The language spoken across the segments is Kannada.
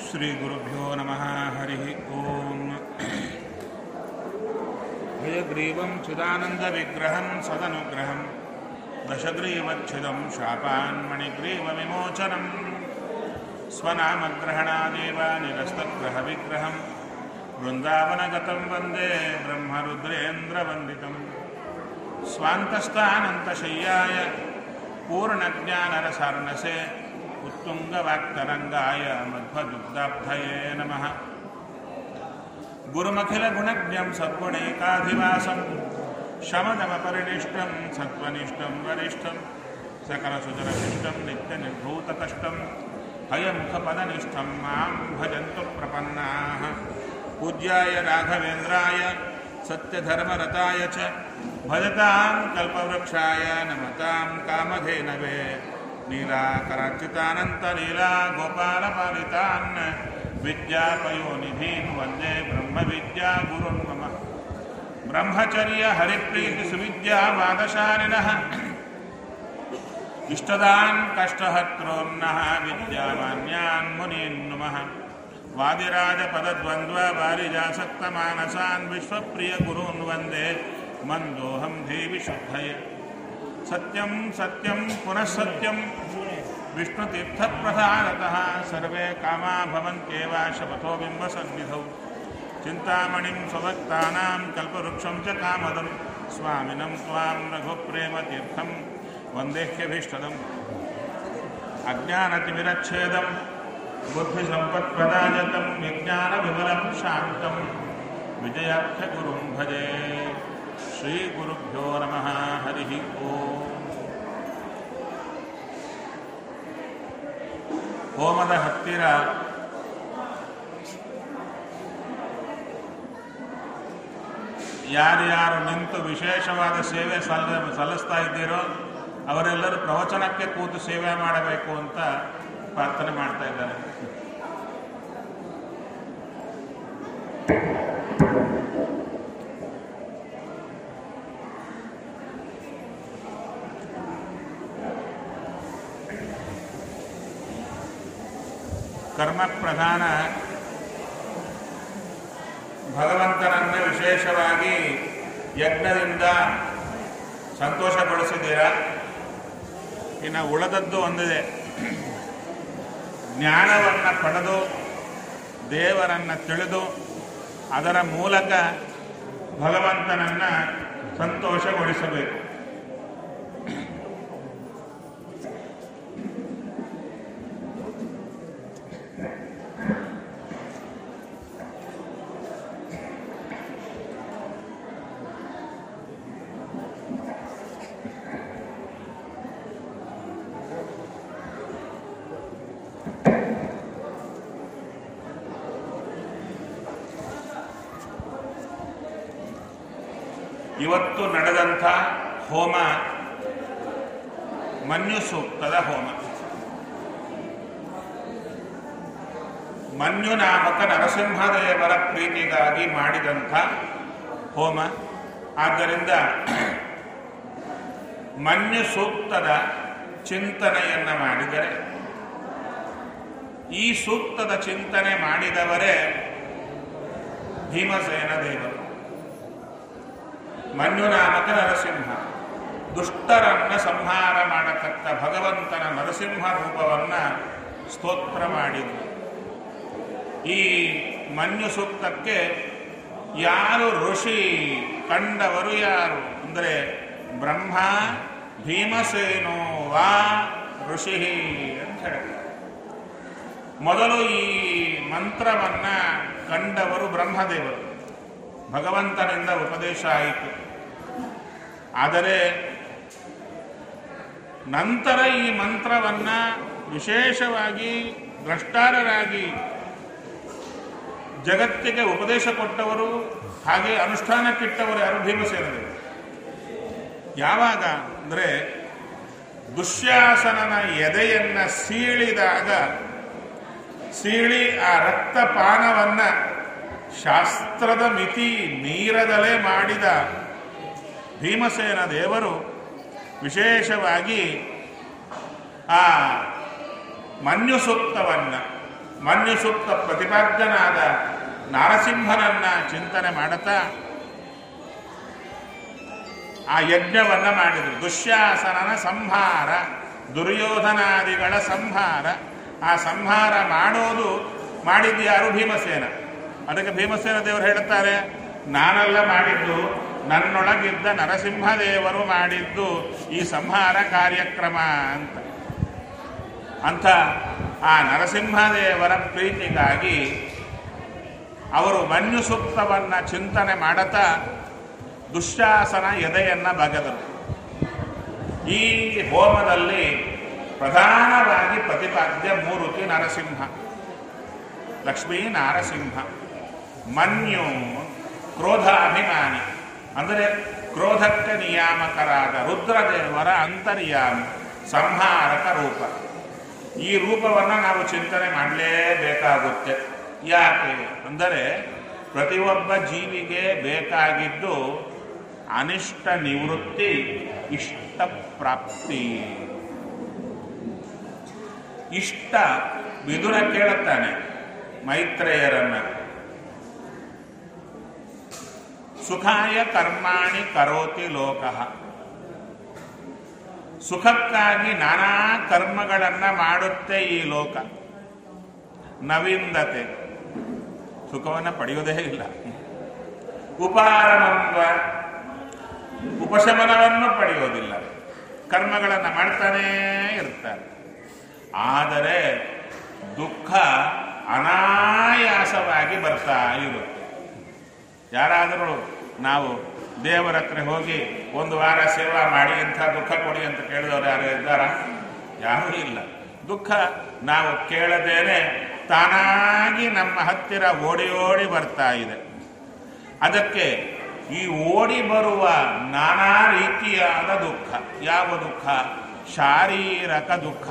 श्रीगुरुभ्यो नमः हरिः ॐ हयग्रीवं चिदानन्दविग्रहं सदनुग्रहं दशग्रीवच्छिदं शापान्मणिग्रीवविमोचनं स्वनामग्रहणादेव निरस्तग्रहविग्रहं वृन्दावनगतं वन्दे ब्रह्मरुद्रेन्द्रवन्दितम् स्वान्तस्थानन्तशय्याय पूर्णज्ञानरसार्णसे उत्तुङ्गवाक्तरङ्गाय मध्वदुग्धाब्धये नमः गुरुमखिलगुणज्ञं सद्गुणैकाधिवासं शमदमपरिनिष्टं सत्त्वनिष्ठं वरिष्ठं सकलसुजनशिष्टं नित्यनिर्भूतकष्टं हयमुखपदनिष्ठं मां भजन्तु प्रपन्नाः पूज्याय राघवेन्द्राय सत्यधर्मरताय च भजतां कल्पवृक्षाय नमतां कामधेनवे नीलाकरार्चितानन्तलीला गोपालपालितान् विद्यापयोनिधीन् वन्दे ब्रह्मविद्यागुरुन् मम ब्रह्मचर्य हरिप्रीतिसुविद्यावादशालिनः इष्टदान् कष्टहत्रोन्नः विद्यामान्यान् मुनीन् नुमः वादिराजपदद्वन्द्ववारिजासक्तमानसान् विश्वप्रियगुरून् वन्दे मन्दोऽहं देवि शुद्धये सत्यं सत्यं पुनः सत्यं विष्णुतीर्थप्रसादतः सर्वे कामा भवन्त्येव शपथो बिम्बसन्निधौ चिन्तामणिं स्वभक्तानां कल्पवृक्षं च कामदं स्वामिनं त्वां रघुप्रेमतीर्थं वन्देह्यभीष्टदम् अज्ञानतिमिरच्छेदं बुद्धिसम्पत्प्रदायकं विज्ञानविमलं शान्तं विजयाख्यगुरुं भजे श्रीगुरुभ्यो नमः हरिः ओम् ಹೋಮದ ಹತ್ತಿರ ಯಾರ್ಯಾರು ನಿಂತು ವಿಶೇಷವಾದ ಸೇವೆ ಸಲ್ಲ ಸಲ್ಲಿಸ್ತಾ ಇದ್ದೀರೋ ಅವರೆಲ್ಲರೂ ಪ್ರವಚನಕ್ಕೆ ಕೂತು ಸೇವೆ ಮಾಡಬೇಕು ಅಂತ ಪ್ರಾರ್ಥನೆ ಮಾಡ್ತಾ ಇದ್ದಾರೆ ಕರ್ಮ ಪ್ರಧಾನ ಭಗವಂತನನ್ನ ವಿಶೇಷವಾಗಿ ಯಜ್ಞದಿಂದ ಸಂತೋಷಗೊಳಿಸಿದ್ದೀರಾ ಇನ್ನು ಉಳದದ್ದು ಒಂದಿದೆ ಜ್ಞಾನವನ್ನು ಪಡೆದು ದೇವರನ್ನು ತಿಳಿದು ಅದರ ಮೂಲಕ ಭಗವಂತನನ್ನ ಸಂತೋಷಗೊಳಿಸಬೇಕು ಇವತ್ತು ನಡೆದಂಥ ಹೋಮ ಮನ್ಯು ಸೂಕ್ತದ ಹೋಮ ಮನ್ಯು ನಾಮಕ ನರಸಿಂಹದೇವರ ಪ್ರೀತಿಗಾಗಿ ಮಾಡಿದಂಥ ಹೋಮ ಆದ್ದರಿಂದ ಮನ್ಯು ಸೂಕ್ತದ ಚಿಂತನೆಯನ್ನ ಮಾಡಿದರೆ ಈ ಸೂಕ್ತದ ಚಿಂತನೆ ಮಾಡಿದವರೇ ಭೀಮಸೇನ ದೇವರು ಮನ್ಯುನಾಮಕ ನರಸಿಂಹ ದುಷ್ಟರನ್ನ ಸಂಹಾರ ಮಾಡತಕ್ಕ ಭಗವಂತನ ನರಸಿಂಹ ರೂಪವನ್ನ ಸ್ತೋತ್ರ ಮಾಡಿದ್ರು ಈ ಮನ್ಯು ಸೂಕ್ತಕ್ಕೆ ಯಾರು ಋಷಿ ಕಂಡವರು ಯಾರು ಅಂದರೆ ಬ್ರಹ್ಮ ಭೀಮಸೇನೋ ವಾ ಋಷಿ ಅಂತ ಹೇಳ್ತಾರೆ ಮೊದಲು ಈ ಮಂತ್ರವನ್ನ ಕಂಡವರು ಬ್ರಹ್ಮದೇವರು ಭಗವಂತನಿಂದ ಉಪದೇಶ ಆಯಿತು ಆದರೆ ನಂತರ ಈ ಮಂತ್ರವನ್ನ ವಿಶೇಷವಾಗಿ ದ್ರಷ್ಟಾರರಾಗಿ ಜಗತ್ತಿಗೆ ಉಪದೇಶ ಕೊಟ್ಟವರು ಹಾಗೆ ಅನುಷ್ಠಾನಕ್ಕಿಟ್ಟವರು ಯಾರು ಭೀಮಸೇನದೇವರು ಯಾವಾಗ ಅಂದರೆ ದುಶ್ಯಾಸನನ ಎದೆಯನ್ನ ಸೀಳಿದಾಗ ಸೀಳಿ ಆ ರಕ್ತಪಾನವನ್ನ ಶಾಸ್ತ್ರದ ಮಿತಿ ಮೀರದಲೇ ಮಾಡಿದ ಭೀಮಸೇನ ದೇವರು ವಿಶೇಷವಾಗಿ ಆ ಮನ್ಯು ಸೂಕ್ತವನ್ನ ಮನ್ಯು ಸೂಕ್ತ ಪ್ರತಿಪಾದ್ಯನಾದ ನಾರಸಿಂಹನನ್ನ ಚಿಂತನೆ ಮಾಡುತ್ತಾ ಆ ಯಜ್ಞವನ್ನ ಮಾಡಿದರು ದುಶ್ಯಾಸನನ ಸಂಹಾರ ದುರ್ಯೋಧನಾದಿಗಳ ಸಂಹಾರ ಆ ಸಂಹಾರ ಮಾಡೋದು ಮಾಡಿದ್ದು ಯಾರು ಭೀಮಸೇನ ಅದಕ್ಕೆ ಭೀಮಸೇನ ದೇವರು ಹೇಳುತ್ತಾರೆ ನಾನೆಲ್ಲ ಮಾಡಿದ್ದು ನನ್ನೊಳಗಿದ್ದ ನರಸಿಂಹದೇವರು ಮಾಡಿದ್ದು ಈ ಸಂಹಾರ ಕಾರ್ಯಕ್ರಮ ಅಂತ ಅಂಥ ಆ ನರಸಿಂಹದೇವರ ಪ್ರೀತಿಗಾಗಿ ಅವರು ಮನ್ಯು ಸೂಕ್ತವನ್ನ ಚಿಂತನೆ ಮಾಡುತ್ತಾ ದುಶ್ಯಾಸನ ಎದೆಯನ್ನ ಬಗೆದರು ಈ ಹೋಮದಲ್ಲಿ ಪ್ರಧಾನವಾಗಿ ಪ್ರತಿಪಾದ್ಯ ಮೂರುತಿ ನರಸಿಂಹ ಲಕ್ಷ್ಮೀ ನಾರಸಿಂಹ ಮನ್ಯು ಕ್ರೋಧಾಭಿಮಾನಿ ಅಂದರೆ ಕ್ರೋಧಕ್ಕೆ ನಿಯಾಮಕರಾದ ರುದ್ರದೇವರ ಅಂತರ್ಯಾಮಿ ಸಂಹಾರಕ ರೂಪ ಈ ರೂಪವನ್ನು ನಾವು ಚಿಂತನೆ ಮಾಡಲೇಬೇಕಾಗುತ್ತೆ ಯಾಕೆ ಅಂದರೆ ಪ್ರತಿಯೊಬ್ಬ ಜೀವಿಗೆ ಬೇಕಾಗಿದ್ದು ಅನಿಷ್ಟ ನಿವೃತ್ತಿ ಇಷ್ಟ ಪ್ರಾಪ್ತಿ ಇಷ್ಟ ವಿದುರ ಕೇಳುತ್ತಾನೆ ಮೈತ್ರೇಯರನ್ನ ಸುಖಾಯ ಕರ್ಮಾಣಿ ಕರೋತಿ ಲೋಕಃ ಸುಖಕ್ಕಾಗಿ ನಾನಾ ಕರ್ಮಗಳನ್ನ ಮಾಡುತ್ತೆ ಈ ಲೋಕ ನವಿಂದತೆ ಸುಖವನ್ನು ಪಡೆಯುವುದೇ ಇಲ್ಲ ಉಪಾರಮಂಬ ಉಪಶಮನವನ್ನು ಪಡೆಯೋದಿಲ್ಲ ಕರ್ಮಗಳನ್ನು ಮಾಡ್ತಾನೇ ಇರ್ತಾರೆ ಆದರೆ ದುಃಖ ಅನಾಯಾಸವಾಗಿ ಬರ್ತಾ ಇರುತ್ತೆ ಯಾರಾದರೂ ನಾವು ದೇವರ ಹತ್ರ ಹೋಗಿ ಒಂದು ವಾರ ಸೇವಾ ಮಾಡಿ ಇಂಥ ದುಃಖ ಕೊಡಿ ಅಂತ ಕೇಳಿದವರು ಯಾರು ಇದ್ದಾರ ಯಾರೂ ಇಲ್ಲ ದುಃಖ ನಾವು ಕೇಳದೇನೆ ತಾನಾಗಿ ನಮ್ಮ ಹತ್ತಿರ ಓಡಿ ಓಡಿ ಬರ್ತಾ ಇದೆ ಅದಕ್ಕೆ ಈ ಓಡಿ ಬರುವ ನಾನಾ ರೀತಿಯಾದ ದುಃಖ ಯಾವ ದುಃಖ ಶಾರೀರಕ ದುಃಖ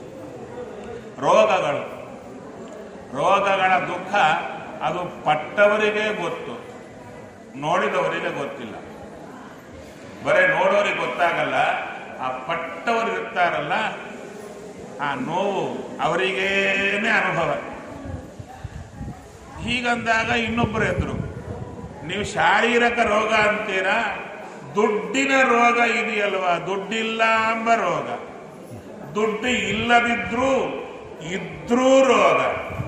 ರೋಗಗಳು ರೋಗಗಳ ದುಃಖ ಅದು ಪಟ್ಟವರಿಗೆ ಗೊತ್ತು ನೋಡಿದವರಿಗೆ ಗೊತ್ತಿಲ್ಲ ಬರೀ ನೋಡೋರಿಗೆ ಗೊತ್ತಾಗಲ್ಲ ಆ ಪಟ್ಟವರು ಇರ್ತಾರಲ್ಲ ಆ ನೋವು ಅವರಿಗೇನೆ ಅನುಭವ ಹೀಗಂದಾಗ ಇನ್ನೊಬ್ಬರು ಎದ್ರು ನೀವು ಶಾರೀರಿಕ ರೋಗ ಅಂತೀರಾ ದುಡ್ಡಿನ ರೋಗ ಇದೆಯಲ್ವಾ ದುಡ್ಡಿಲ್ಲ ಎಂಬ ರೋಗ ದುಡ್ಡು ಇಲ್ಲದಿದ್ರೂ ಇದ್ರೂ ರೋಗ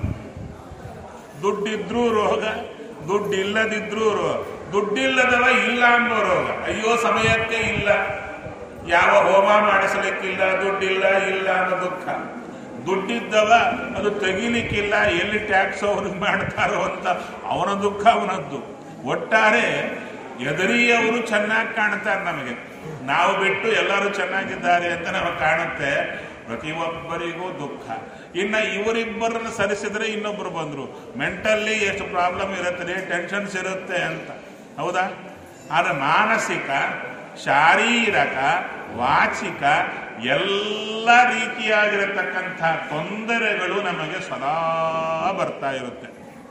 ದುಡ್ಡಿದ್ರೂ ರೋಗ ದುಡ್ಡು ಇಲ್ಲದಿದ್ರೂ ರೋಗ ದುಡ್ಡಿಲ್ಲದವ ಇಲ್ಲ ಎಂಬ ರೋಗ ಅಯ್ಯೋ ಸಮಯಕ್ಕೆ ಇಲ್ಲ ಯಾವ ಹೋಮ ಮಾಡಿಸಲಿಕ್ಕಿಲ್ಲ ದುಡ್ಡಿಲ್ಲ ಇಲ್ಲ ಅನ್ನೋ ದುಃಖ ದುಡ್ಡಿದ್ದವ ಅದು ತೆಗಿಲಿಕ್ಕಿಲ್ಲ ಎಲ್ಲಿ ಟ್ಯಾಕ್ಸ್ ಅವ್ರಿಗೆ ಮಾಡ್ತಾರೋ ಅಂತ ಅವನ ದುಃಖ ಅವನದ್ದು ಒಟ್ಟಾರೆ ಎದುರಿಯವರು ಚೆನ್ನಾಗಿ ಕಾಣ್ತಾರೆ ನಮಗೆ ನಾವು ಬಿಟ್ಟು ಎಲ್ಲರೂ ಚೆನ್ನಾಗಿದ್ದಾರೆ ಅಂತ ನಮಗೆ ಕಾಣುತ್ತೆ ಪ್ರತಿಯೊಬ್ಬರಿಗೂ ದುಃಖ ಇನ್ನು ಇವರಿಬ್ಬರನ್ನ ಸರಿಸಿದ್ರೆ ಇನ್ನೊಬ್ರು ಬಂದ್ರು ಮೆಂಟಲ್ಲಿ ಎಷ್ಟು ಪ್ರಾಬ್ಲಮ್ ಇರುತ್ತೆ ಟೆನ್ಷನ್ಸ್ ಇರುತ್ತೆ ಅಂತ ಹೌದಾ ಆದ್ರೆ ಮಾನಸಿಕ ಶಾರೀರಕ ವಾಚಿಕ ಎಲ್ಲ ರೀತಿಯಾಗಿರತಕ್ಕಂಥ ತೊಂದರೆಗಳು ನಮಗೆ ಸದಾ ಬರ್ತಾ ಇರುತ್ತೆ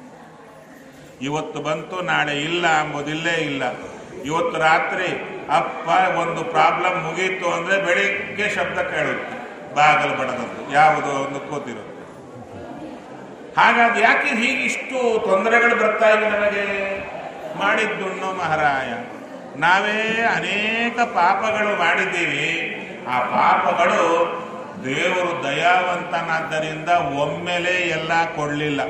ಇವತ್ತು ಬಂತು ನಾಳೆ ಇಲ್ಲ ಎಂಬುದಿಲ್ಲೇ ಇಲ್ಲ ಇವತ್ತು ರಾತ್ರಿ ಅಪ್ಪ ಒಂದು ಪ್ರಾಬ್ಲಮ್ ಮುಗೀತು ಅಂದ್ರೆ ಬೆಳಿಗ್ಗೆ ಶಬ್ದ ಕೇಳುತ್ತೆ ಬಾಗಲು ಬಡದದ್ದು ಯಾವುದೋ ಒಂದು ಕೂತಿರುತ್ತೆ ಹಾಗಾಗಿ ಯಾಕೆ ಹೀಗಿಷ್ಟು ತೊಂದರೆಗಳು ಬರ್ತಾ ಇವೆ ನಮಗೆ ಮಾಡಿದ್ದುಣ್ಣು ಮಹಾರಾಯ ನಾವೇ ಅನೇಕ ಪಾಪಗಳು ಮಾಡಿದ್ದೀವಿ ಆ ಪಾಪಗಳು ದೇವರು ದಯಾವಂತನಾದ್ದರಿಂದ ಒಮ್ಮೆಲೆ ಎಲ್ಲ ಕೊಡಲಿಲ್ಲ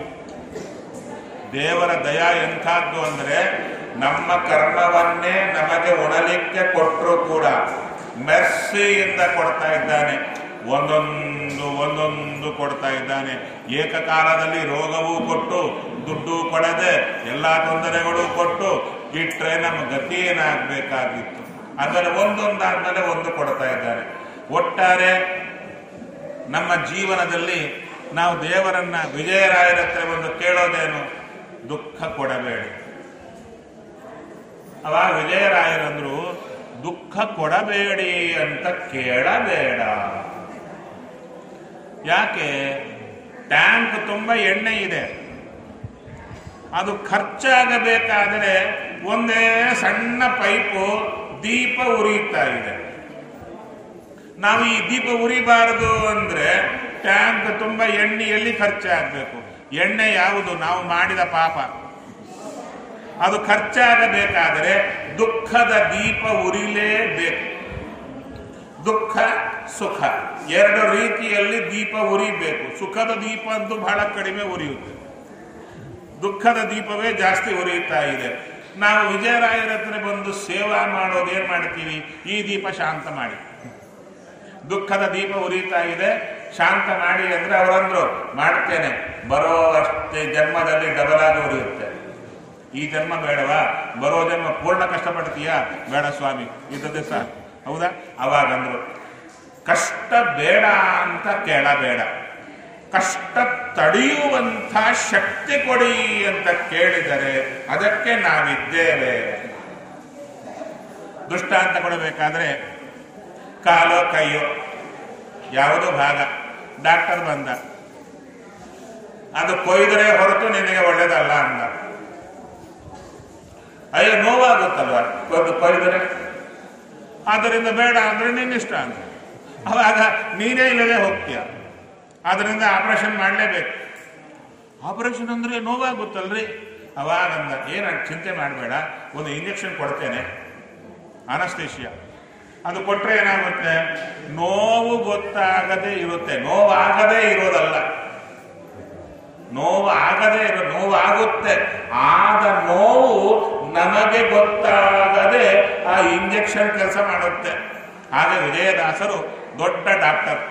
ದೇವರ ದಯ ಎಂಥದ್ದು ಅಂದ್ರೆ ನಮ್ಮ ಕರ್ಮವನ್ನೇ ನಮಗೆ ಉಣಲಿಕ್ಕೆ ಕೊಟ್ಟರು ಕೂಡ ಮೆರ್ಸಿಯಿಂದ ಕೊಡ್ತಾ ಇದ್ದಾನೆ ಒಂದೊಂದು ಒಂದೊಂದು ಕೊಡ್ತಾ ಇದ್ದಾನೆ ಏಕಕಾಲದಲ್ಲಿ ರೋಗವೂ ಕೊಟ್ಟು ದುಡ್ಡು ಕೊಡದೆ ಎಲ್ಲ ತೊಂದರೆಗಳು ಕೊಟ್ಟು ಇಟ್ಟರೆ ನಮ್ಮ ಗತಿ ಏನಾಗಬೇಕಾಗಿತ್ತು ಅಂದರೆ ಒಂದೊಂದಾದ್ಮೇಲೆ ಒಂದು ಕೊಡ್ತಾ ಇದ್ದಾನೆ ಒಟ್ಟಾರೆ ನಮ್ಮ ಜೀವನದಲ್ಲಿ ನಾವು ದೇವರನ್ನ ವಿಜಯರಾಯರ ಹತ್ರ ಒಂದು ಕೇಳೋದೇನು ದುಃಖ ಕೊಡಬೇಡಿ ಅವಾಗ ವಿಜಯರಾಯರಂದ್ರು ದುಃಖ ಕೊಡಬೇಡಿ ಅಂತ ಕೇಳಬೇಡ ಯಾಕೆ ಟ್ಯಾಂಕ್ ತುಂಬ ಎಣ್ಣೆ ಇದೆ ಅದು ಖರ್ಚಾಗಬೇಕಾದರೆ ಒಂದೇ ಸಣ್ಣ ಪೈಪು ದೀಪ ಉರಿಯುತ್ತಾ ಇದೆ ನಾವು ಈ ದೀಪ ಉರಿಬಾರದು ಅಂದ್ರೆ ಟ್ಯಾಂಕ್ ತುಂಬ ಎಣ್ಣೆ ಎಲ್ಲಿ ಖರ್ಚಾಗಬೇಕು ಎಣ್ಣೆ ಯಾವುದು ನಾವು ಮಾಡಿದ ಪಾಪ ಅದು ಖರ್ಚಾಗಬೇಕಾದರೆ ದುಃಖದ ದೀಪ ಉರಿಲೇಬೇಕು ದುಃಖ ಸುಖ ಎರಡು ರೀತಿಯಲ್ಲಿ ದೀಪ ಉರಿಬೇಕು ಸುಖದ ದೀಪ ಅಂತೂ ಬಹಳ ಕಡಿಮೆ ಉರಿಯುತ್ತೆ ದುಃಖದ ದೀಪವೇ ಜಾಸ್ತಿ ಉರಿಯುತ್ತಾ ಇದೆ ನಾವು ವಿಜಯರಾಯರ ಹತ್ರ ಬಂದು ಸೇವಾ ಮಾಡೋದು ಏನ್ ಮಾಡ್ತೀವಿ ಈ ದೀಪ ಶಾಂತ ಮಾಡಿ ದುಃಖದ ದೀಪ ಉರಿತಾ ಇದೆ ಶಾಂತ ಮಾಡಿ ಅಂದ್ರೆ ಅವರಂದ್ರು ಮಾಡ್ತೇನೆ ಬರೋ ಅಷ್ಟೇ ಜನ್ಮದಲ್ಲಿ ಡಬಲ್ ಆಗಿ ಉರಿಯುತ್ತೆ ಈ ಜನ್ಮ ಬೇಡವಾ ಬರೋ ಜನ್ಮ ಪೂರ್ಣ ಕಷ್ಟಪಡ್ತೀಯಾ ಬೇಡ ಸ್ವಾಮಿ ಇದ್ದದ್ದೇ ಸಹ ಹೌದಾ ಅವಾಗಂದ್ರು ಕಷ್ಟ ಬೇಡ ಅಂತ ಕೇಳಬೇಡ ಕಷ್ಟ ತಡೆಯುವಂಥ ಶಕ್ತಿ ಕೊಡಿ ಅಂತ ಕೇಳಿದರೆ ಅದಕ್ಕೆ ನಾವಿದ್ದೇವೆ ದೃಷ್ಟಾಂತ ಕೊಡಬೇಕಾದ್ರೆ ಕಾಲೋ ಕೈಯೋ ಯಾವುದೋ ಭಾಗ ಡಾಕ್ಟರ್ ಬಂದ ಅದು ಕೊಯ್ದರೆ ಹೊರತು ನಿನಗೆ ಒಳ್ಳೇದಲ್ಲ ಅಂದ ಅಯ್ಯೋ ನೋವಾಗುತ್ತಲ್ವ ಅದು ಕೊಯ್ದರೆ ಆದ್ದರಿಂದ ಬೇಡ ಅಂದ್ರೆ ನಿನ್ನಿಷ್ಟ ಅಂತ ಅವಾಗ ನೀನೇ ಇಲ್ಲದೆ ಹೋಗ್ತೀಯ ಆದ್ರಿಂದ ಆಪರೇಷನ್ ಮಾಡಲೇಬೇಕು ಆಪರೇಷನ್ ಅಂದ್ರೆ ನೋವಾಗುತ್ತಲ್ರಿ ಅವಾಗಂದ ಏನ ಚಿಂತೆ ಮಾಡಬೇಡ ಒಂದು ಇಂಜೆಕ್ಷನ್ ಕೊಡ್ತೇನೆ ಅನಸ್ತೇಶಿಯಾ ಅದು ಕೊಟ್ರೆ ಏನಾಗುತ್ತೆ ನೋವು ಗೊತ್ತಾಗದೇ ಇರುತ್ತೆ ನೋವಾಗದೇ ಇರೋದಲ್ಲ ನೋವು ಆಗದೇ ಇರೋ ನೋವಾಗುತ್ತೆ ಆದ ನೋವು ನಮಗೆ ಗೊತ್ತಾಗದೆ ಆ ಇಂಜೆಕ್ಷನ್ ಕೆಲಸ ಮಾಡುತ್ತೆ ಹಾಗೆ ವಿಜಯದಾಸರು ದೊಡ್ಡ ಡಾಕ್ಟರ್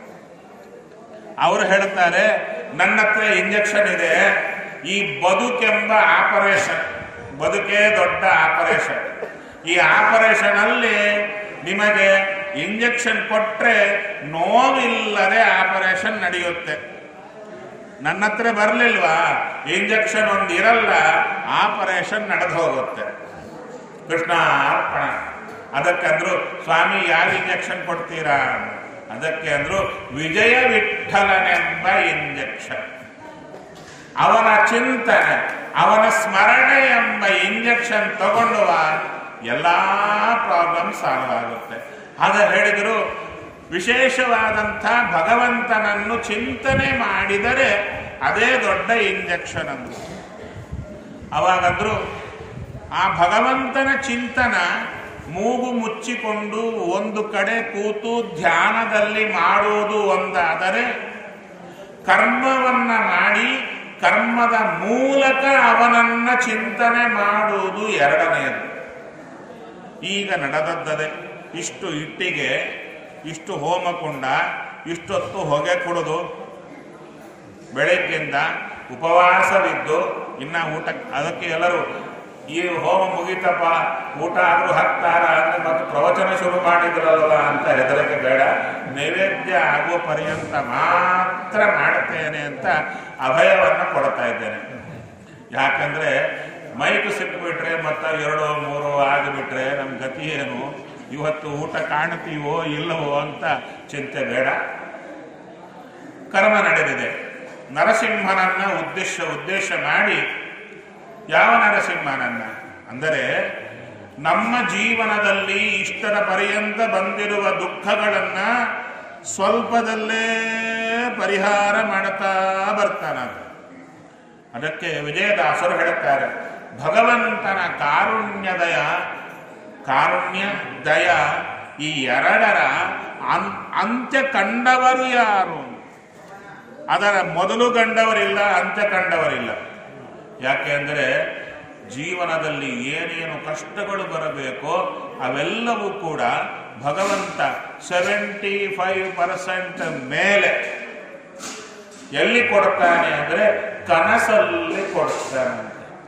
ಅವರು ಹೇಳ್ತಾರೆ ನನ್ನ ಹತ್ರ ಇಂಜೆಕ್ಷನ್ ಇದೆ ಈ ಬದುಕೆಂಬ ಆಪರೇಷನ್ ಬದುಕೇ ದೊಡ್ಡ ಆಪರೇಷನ್ ಈ ಆಪರೇಷನ್ ಅಲ್ಲಿ ನಿಮಗೆ ಇಂಜೆಕ್ಷನ್ ಕೊಟ್ರೆ ನೋವಿಲ್ಲದೆ ಆಪರೇಷನ್ ನಡೆಯುತ್ತೆ ನನ್ನ ಹತ್ರ ಬರಲಿಲ್ವಾ ಇಂಜೆಕ್ಷನ್ ಒಂದು ಇರಲ್ಲ ಆಪರೇಷನ್ ನಡೆದು ಹೋಗುತ್ತೆ ಕೃಷ್ಣ ಅರ್ಪಣ ಅದಕ್ಕಂದ್ರು ಸ್ವಾಮಿ ಯಾವ ಇಂಜೆಕ್ಷನ್ ಕೊಡ್ತೀರಾ ಅದಕ್ಕೆ ಅಂದ್ರು ವಿಜಯ ವಿಠಲನೆಂಬ ಇಂಜೆಕ್ಷನ್ ಅವನ ಚಿಂತನೆ ಅವನ ಸ್ಮರಣೆ ಎಂಬ ಇಂಜೆಕ್ಷನ್ ತಗೊಂಡುವ ಎಲ್ಲಾ ಪ್ರಾಬ್ಲಮ್ ಸಾಲ್ವ್ ಆಗುತ್ತೆ ಆಗ ಹೇಳಿದರು ವಿಶೇಷವಾದಂಥ ಭಗವಂತನನ್ನು ಚಿಂತನೆ ಮಾಡಿದರೆ ಅದೇ ದೊಡ್ಡ ಇಂಜೆಕ್ಷನ್ ಅಂದ್ರು ಅವಾಗಂದ್ರು ಆ ಭಗವಂತನ ಚಿಂತನ ಮೂಗು ಮುಚ್ಚಿಕೊಂಡು ಒಂದು ಕಡೆ ಕೂತು ಧ್ಯಾನದಲ್ಲಿ ಮಾಡುವುದು ಒಂದಾದರೆ ಕರ್ಮವನ್ನ ಮಾಡಿ ಕರ್ಮದ ಮೂಲಕ ಅವನನ್ನ ಚಿಂತನೆ ಮಾಡುವುದು ಎರಡನೆಯದು ಈಗ ನಡೆದದ್ದದೆ ಇಷ್ಟು ಇಟ್ಟಿಗೆ ಇಷ್ಟು ಹೋಮಕುಂಡ ಇಷ್ಟೊತ್ತು ಹೊಗೆ ಕುಡಿದು ಬೆಳಗ್ಗಿಂದ ಉಪವಾಸವಿದ್ದು ಇನ್ನ ಊಟ ಅದಕ್ಕೆ ಎಲ್ಲರೂ ಈ ಹೋಮ ಮುಗಿತಪ್ಪ ಊಟ ಆದ್ರೂ ಹಾಕ್ತಾರ ಅಂದ್ರೆ ಮತ್ತೆ ಪ್ರವಚನ ಶುರು ಮಾಡಿದ್ರಲ್ವ ಅಂತ ಹೆದರಿಕೆ ಬೇಡ ನೈವೇದ್ಯ ಆಗುವ ಪರ್ಯಂತ ಮಾತ್ರ ಮಾಡುತ್ತೇನೆ ಅಂತ ಅಭಯವನ್ನು ಕೊಡ್ತಾ ಇದ್ದೇನೆ ಯಾಕಂದ್ರೆ ಮೈಕ್ ಸಿಕ್ಬಿಟ್ರೆ ಮತ್ತೆ ಎರಡು ಮೂರು ಆಗಿಬಿಟ್ರೆ ನಮ್ಮ ಗತಿ ಏನು ಇವತ್ತು ಊಟ ಕಾಣ್ತೀವೋ ಇಲ್ಲವೋ ಅಂತ ಚಿಂತೆ ಬೇಡ ಕರ್ಮ ನಡೆದಿದೆ ನರಸಿಂಹನನ್ನ ಉದ್ದೇಶ ಉದ್ದೇಶ ಮಾಡಿ ಯಾವ ನರಸಿಂಹನನ್ನ ಅಂದರೆ ನಮ್ಮ ಜೀವನದಲ್ಲಿ ಇಷ್ಟರ ಪರ್ಯಂತ ಬಂದಿರುವ ದುಃಖಗಳನ್ನ ಸ್ವಲ್ಪದಲ್ಲೇ ಪರಿಹಾರ ಮಾಡುತ್ತಾ ಬರ್ತಾನಂತ ಅದಕ್ಕೆ ವಿಜಯದಾಸರು ಹೇಳುತ್ತಾರೆ ಭಗವಂತನ ಕಾರುಣ್ಯದಯ ಕಾರುಣ್ಯ ದಯ ಈ ಎರಡರ ಅನ್- ಅಂತ್ಯ ಕಂಡವರು ಯಾರು ಅದರ ಮೊದಲು ಕಂಡವರಿಲ್ಲ ಅಂತ್ಯ ಕಂಡವರಿಲ್ಲ ಯಾಕೆ ಅಂದರೆ ಜೀವನದಲ್ಲಿ ಏನೇನು ಕಷ್ಟಗಳು ಬರಬೇಕೋ ಅವೆಲ್ಲವೂ ಕೂಡ ಭಗವಂತ ಸೆವೆಂಟಿ ಫೈವ್ ಪರ್ಸೆಂಟ್ ಮೇಲೆ ಎಲ್ಲಿ ಕೊಡ್ತಾನೆ ಅಂದ್ರೆ ಕನಸಲ್ಲಿ ಕೊಡ್ತಾನೆ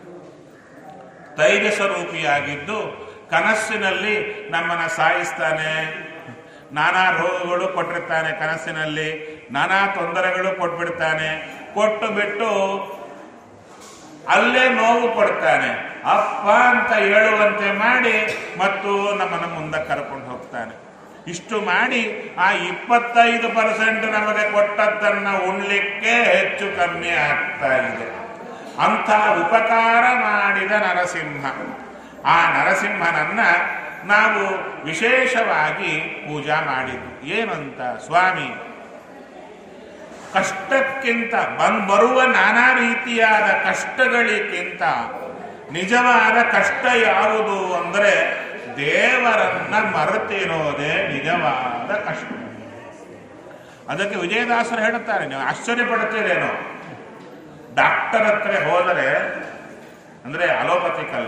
ತೈಜಸ ರೂಪಿಯಾಗಿದ್ದು ಕನಸಿನಲ್ಲಿ ನಮ್ಮನ್ನ ಸಾಯಿಸ್ತಾನೆ ನಾನಾ ರೋಗಗಳು ಕೊಟ್ಟಿರ್ತಾನೆ ಕನಸಿನಲ್ಲಿ ನಾನಾ ತೊಂದರೆಗಳು ಕೊಟ್ಬಿಡ್ತಾನೆ ಕೊಟ್ಟು ಬಿಟ್ಟು ಅಲ್ಲೇ ನೋವು ಕೊಡ್ತಾನೆ ಅಪ್ಪ ಅಂತ ಹೇಳುವಂತೆ ಮಾಡಿ ಮತ್ತು ನಮ್ಮನ್ನ ಮುಂದೆ ಕರ್ಕೊಂಡು ಹೋಗ್ತಾನೆ ಇಷ್ಟು ಮಾಡಿ ಆ ಇಪ್ಪತ್ತೈದು ಪರ್ಸೆಂಟ್ ನಮಗೆ ಕೊಟ್ಟದ್ದನ್ನ ಉಣ್ಲಿಕ್ಕೆ ಹೆಚ್ಚು ಕಮ್ಮಿ ಆಗ್ತಾ ಇದೆ ಅಂಥ ಉಪಕಾರ ಮಾಡಿದ ನರಸಿಂಹ ಆ ನರಸಿಂಹನನ್ನ ನಾವು ವಿಶೇಷವಾಗಿ ಪೂಜಾ ಮಾಡಿದ್ವಿ ಏನಂತ ಸ್ವಾಮಿ ಕಷ್ಟಕ್ಕಿಂತ ಬಂದ್ ಬರುವ ನಾನಾ ರೀತಿಯಾದ ಕಷ್ಟಗಳಿಗಿಂತ ನಿಜವಾದ ಕಷ್ಟ ಯಾವುದು ಅಂದರೆ ದೇವರನ್ನ ಮರೆತಿರೋದೇ ನಿಜವಾದ ಕಷ್ಟ ಅದಕ್ಕೆ ವಿಜಯದಾಸರು ಹೇಳುತ್ತಾರೆ ನೀವು ಆಶ್ಚರ್ಯಪಡ್ತೀರೇನೋ ಡಾಕ್ಟರ್ ಹತ್ರ ಹೋದರೆ ಅಂದ್ರೆ ಅಲೋಪತಿಕ್ ಅಲ್ಲ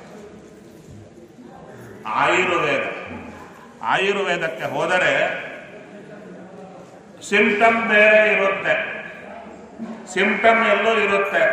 ಆಯುರ್ವೇದ ಆಯುರ್ವೇದಕ್ಕೆ ಹೋದರೆ ಸಿಂಪ್ಟಮ್ ಬೇರೆ ಇರುತ್ತೆ ಸಿಂಪ್ಟಮ್ ಎಲ್ಲೋ ಇರುತ್ತೆ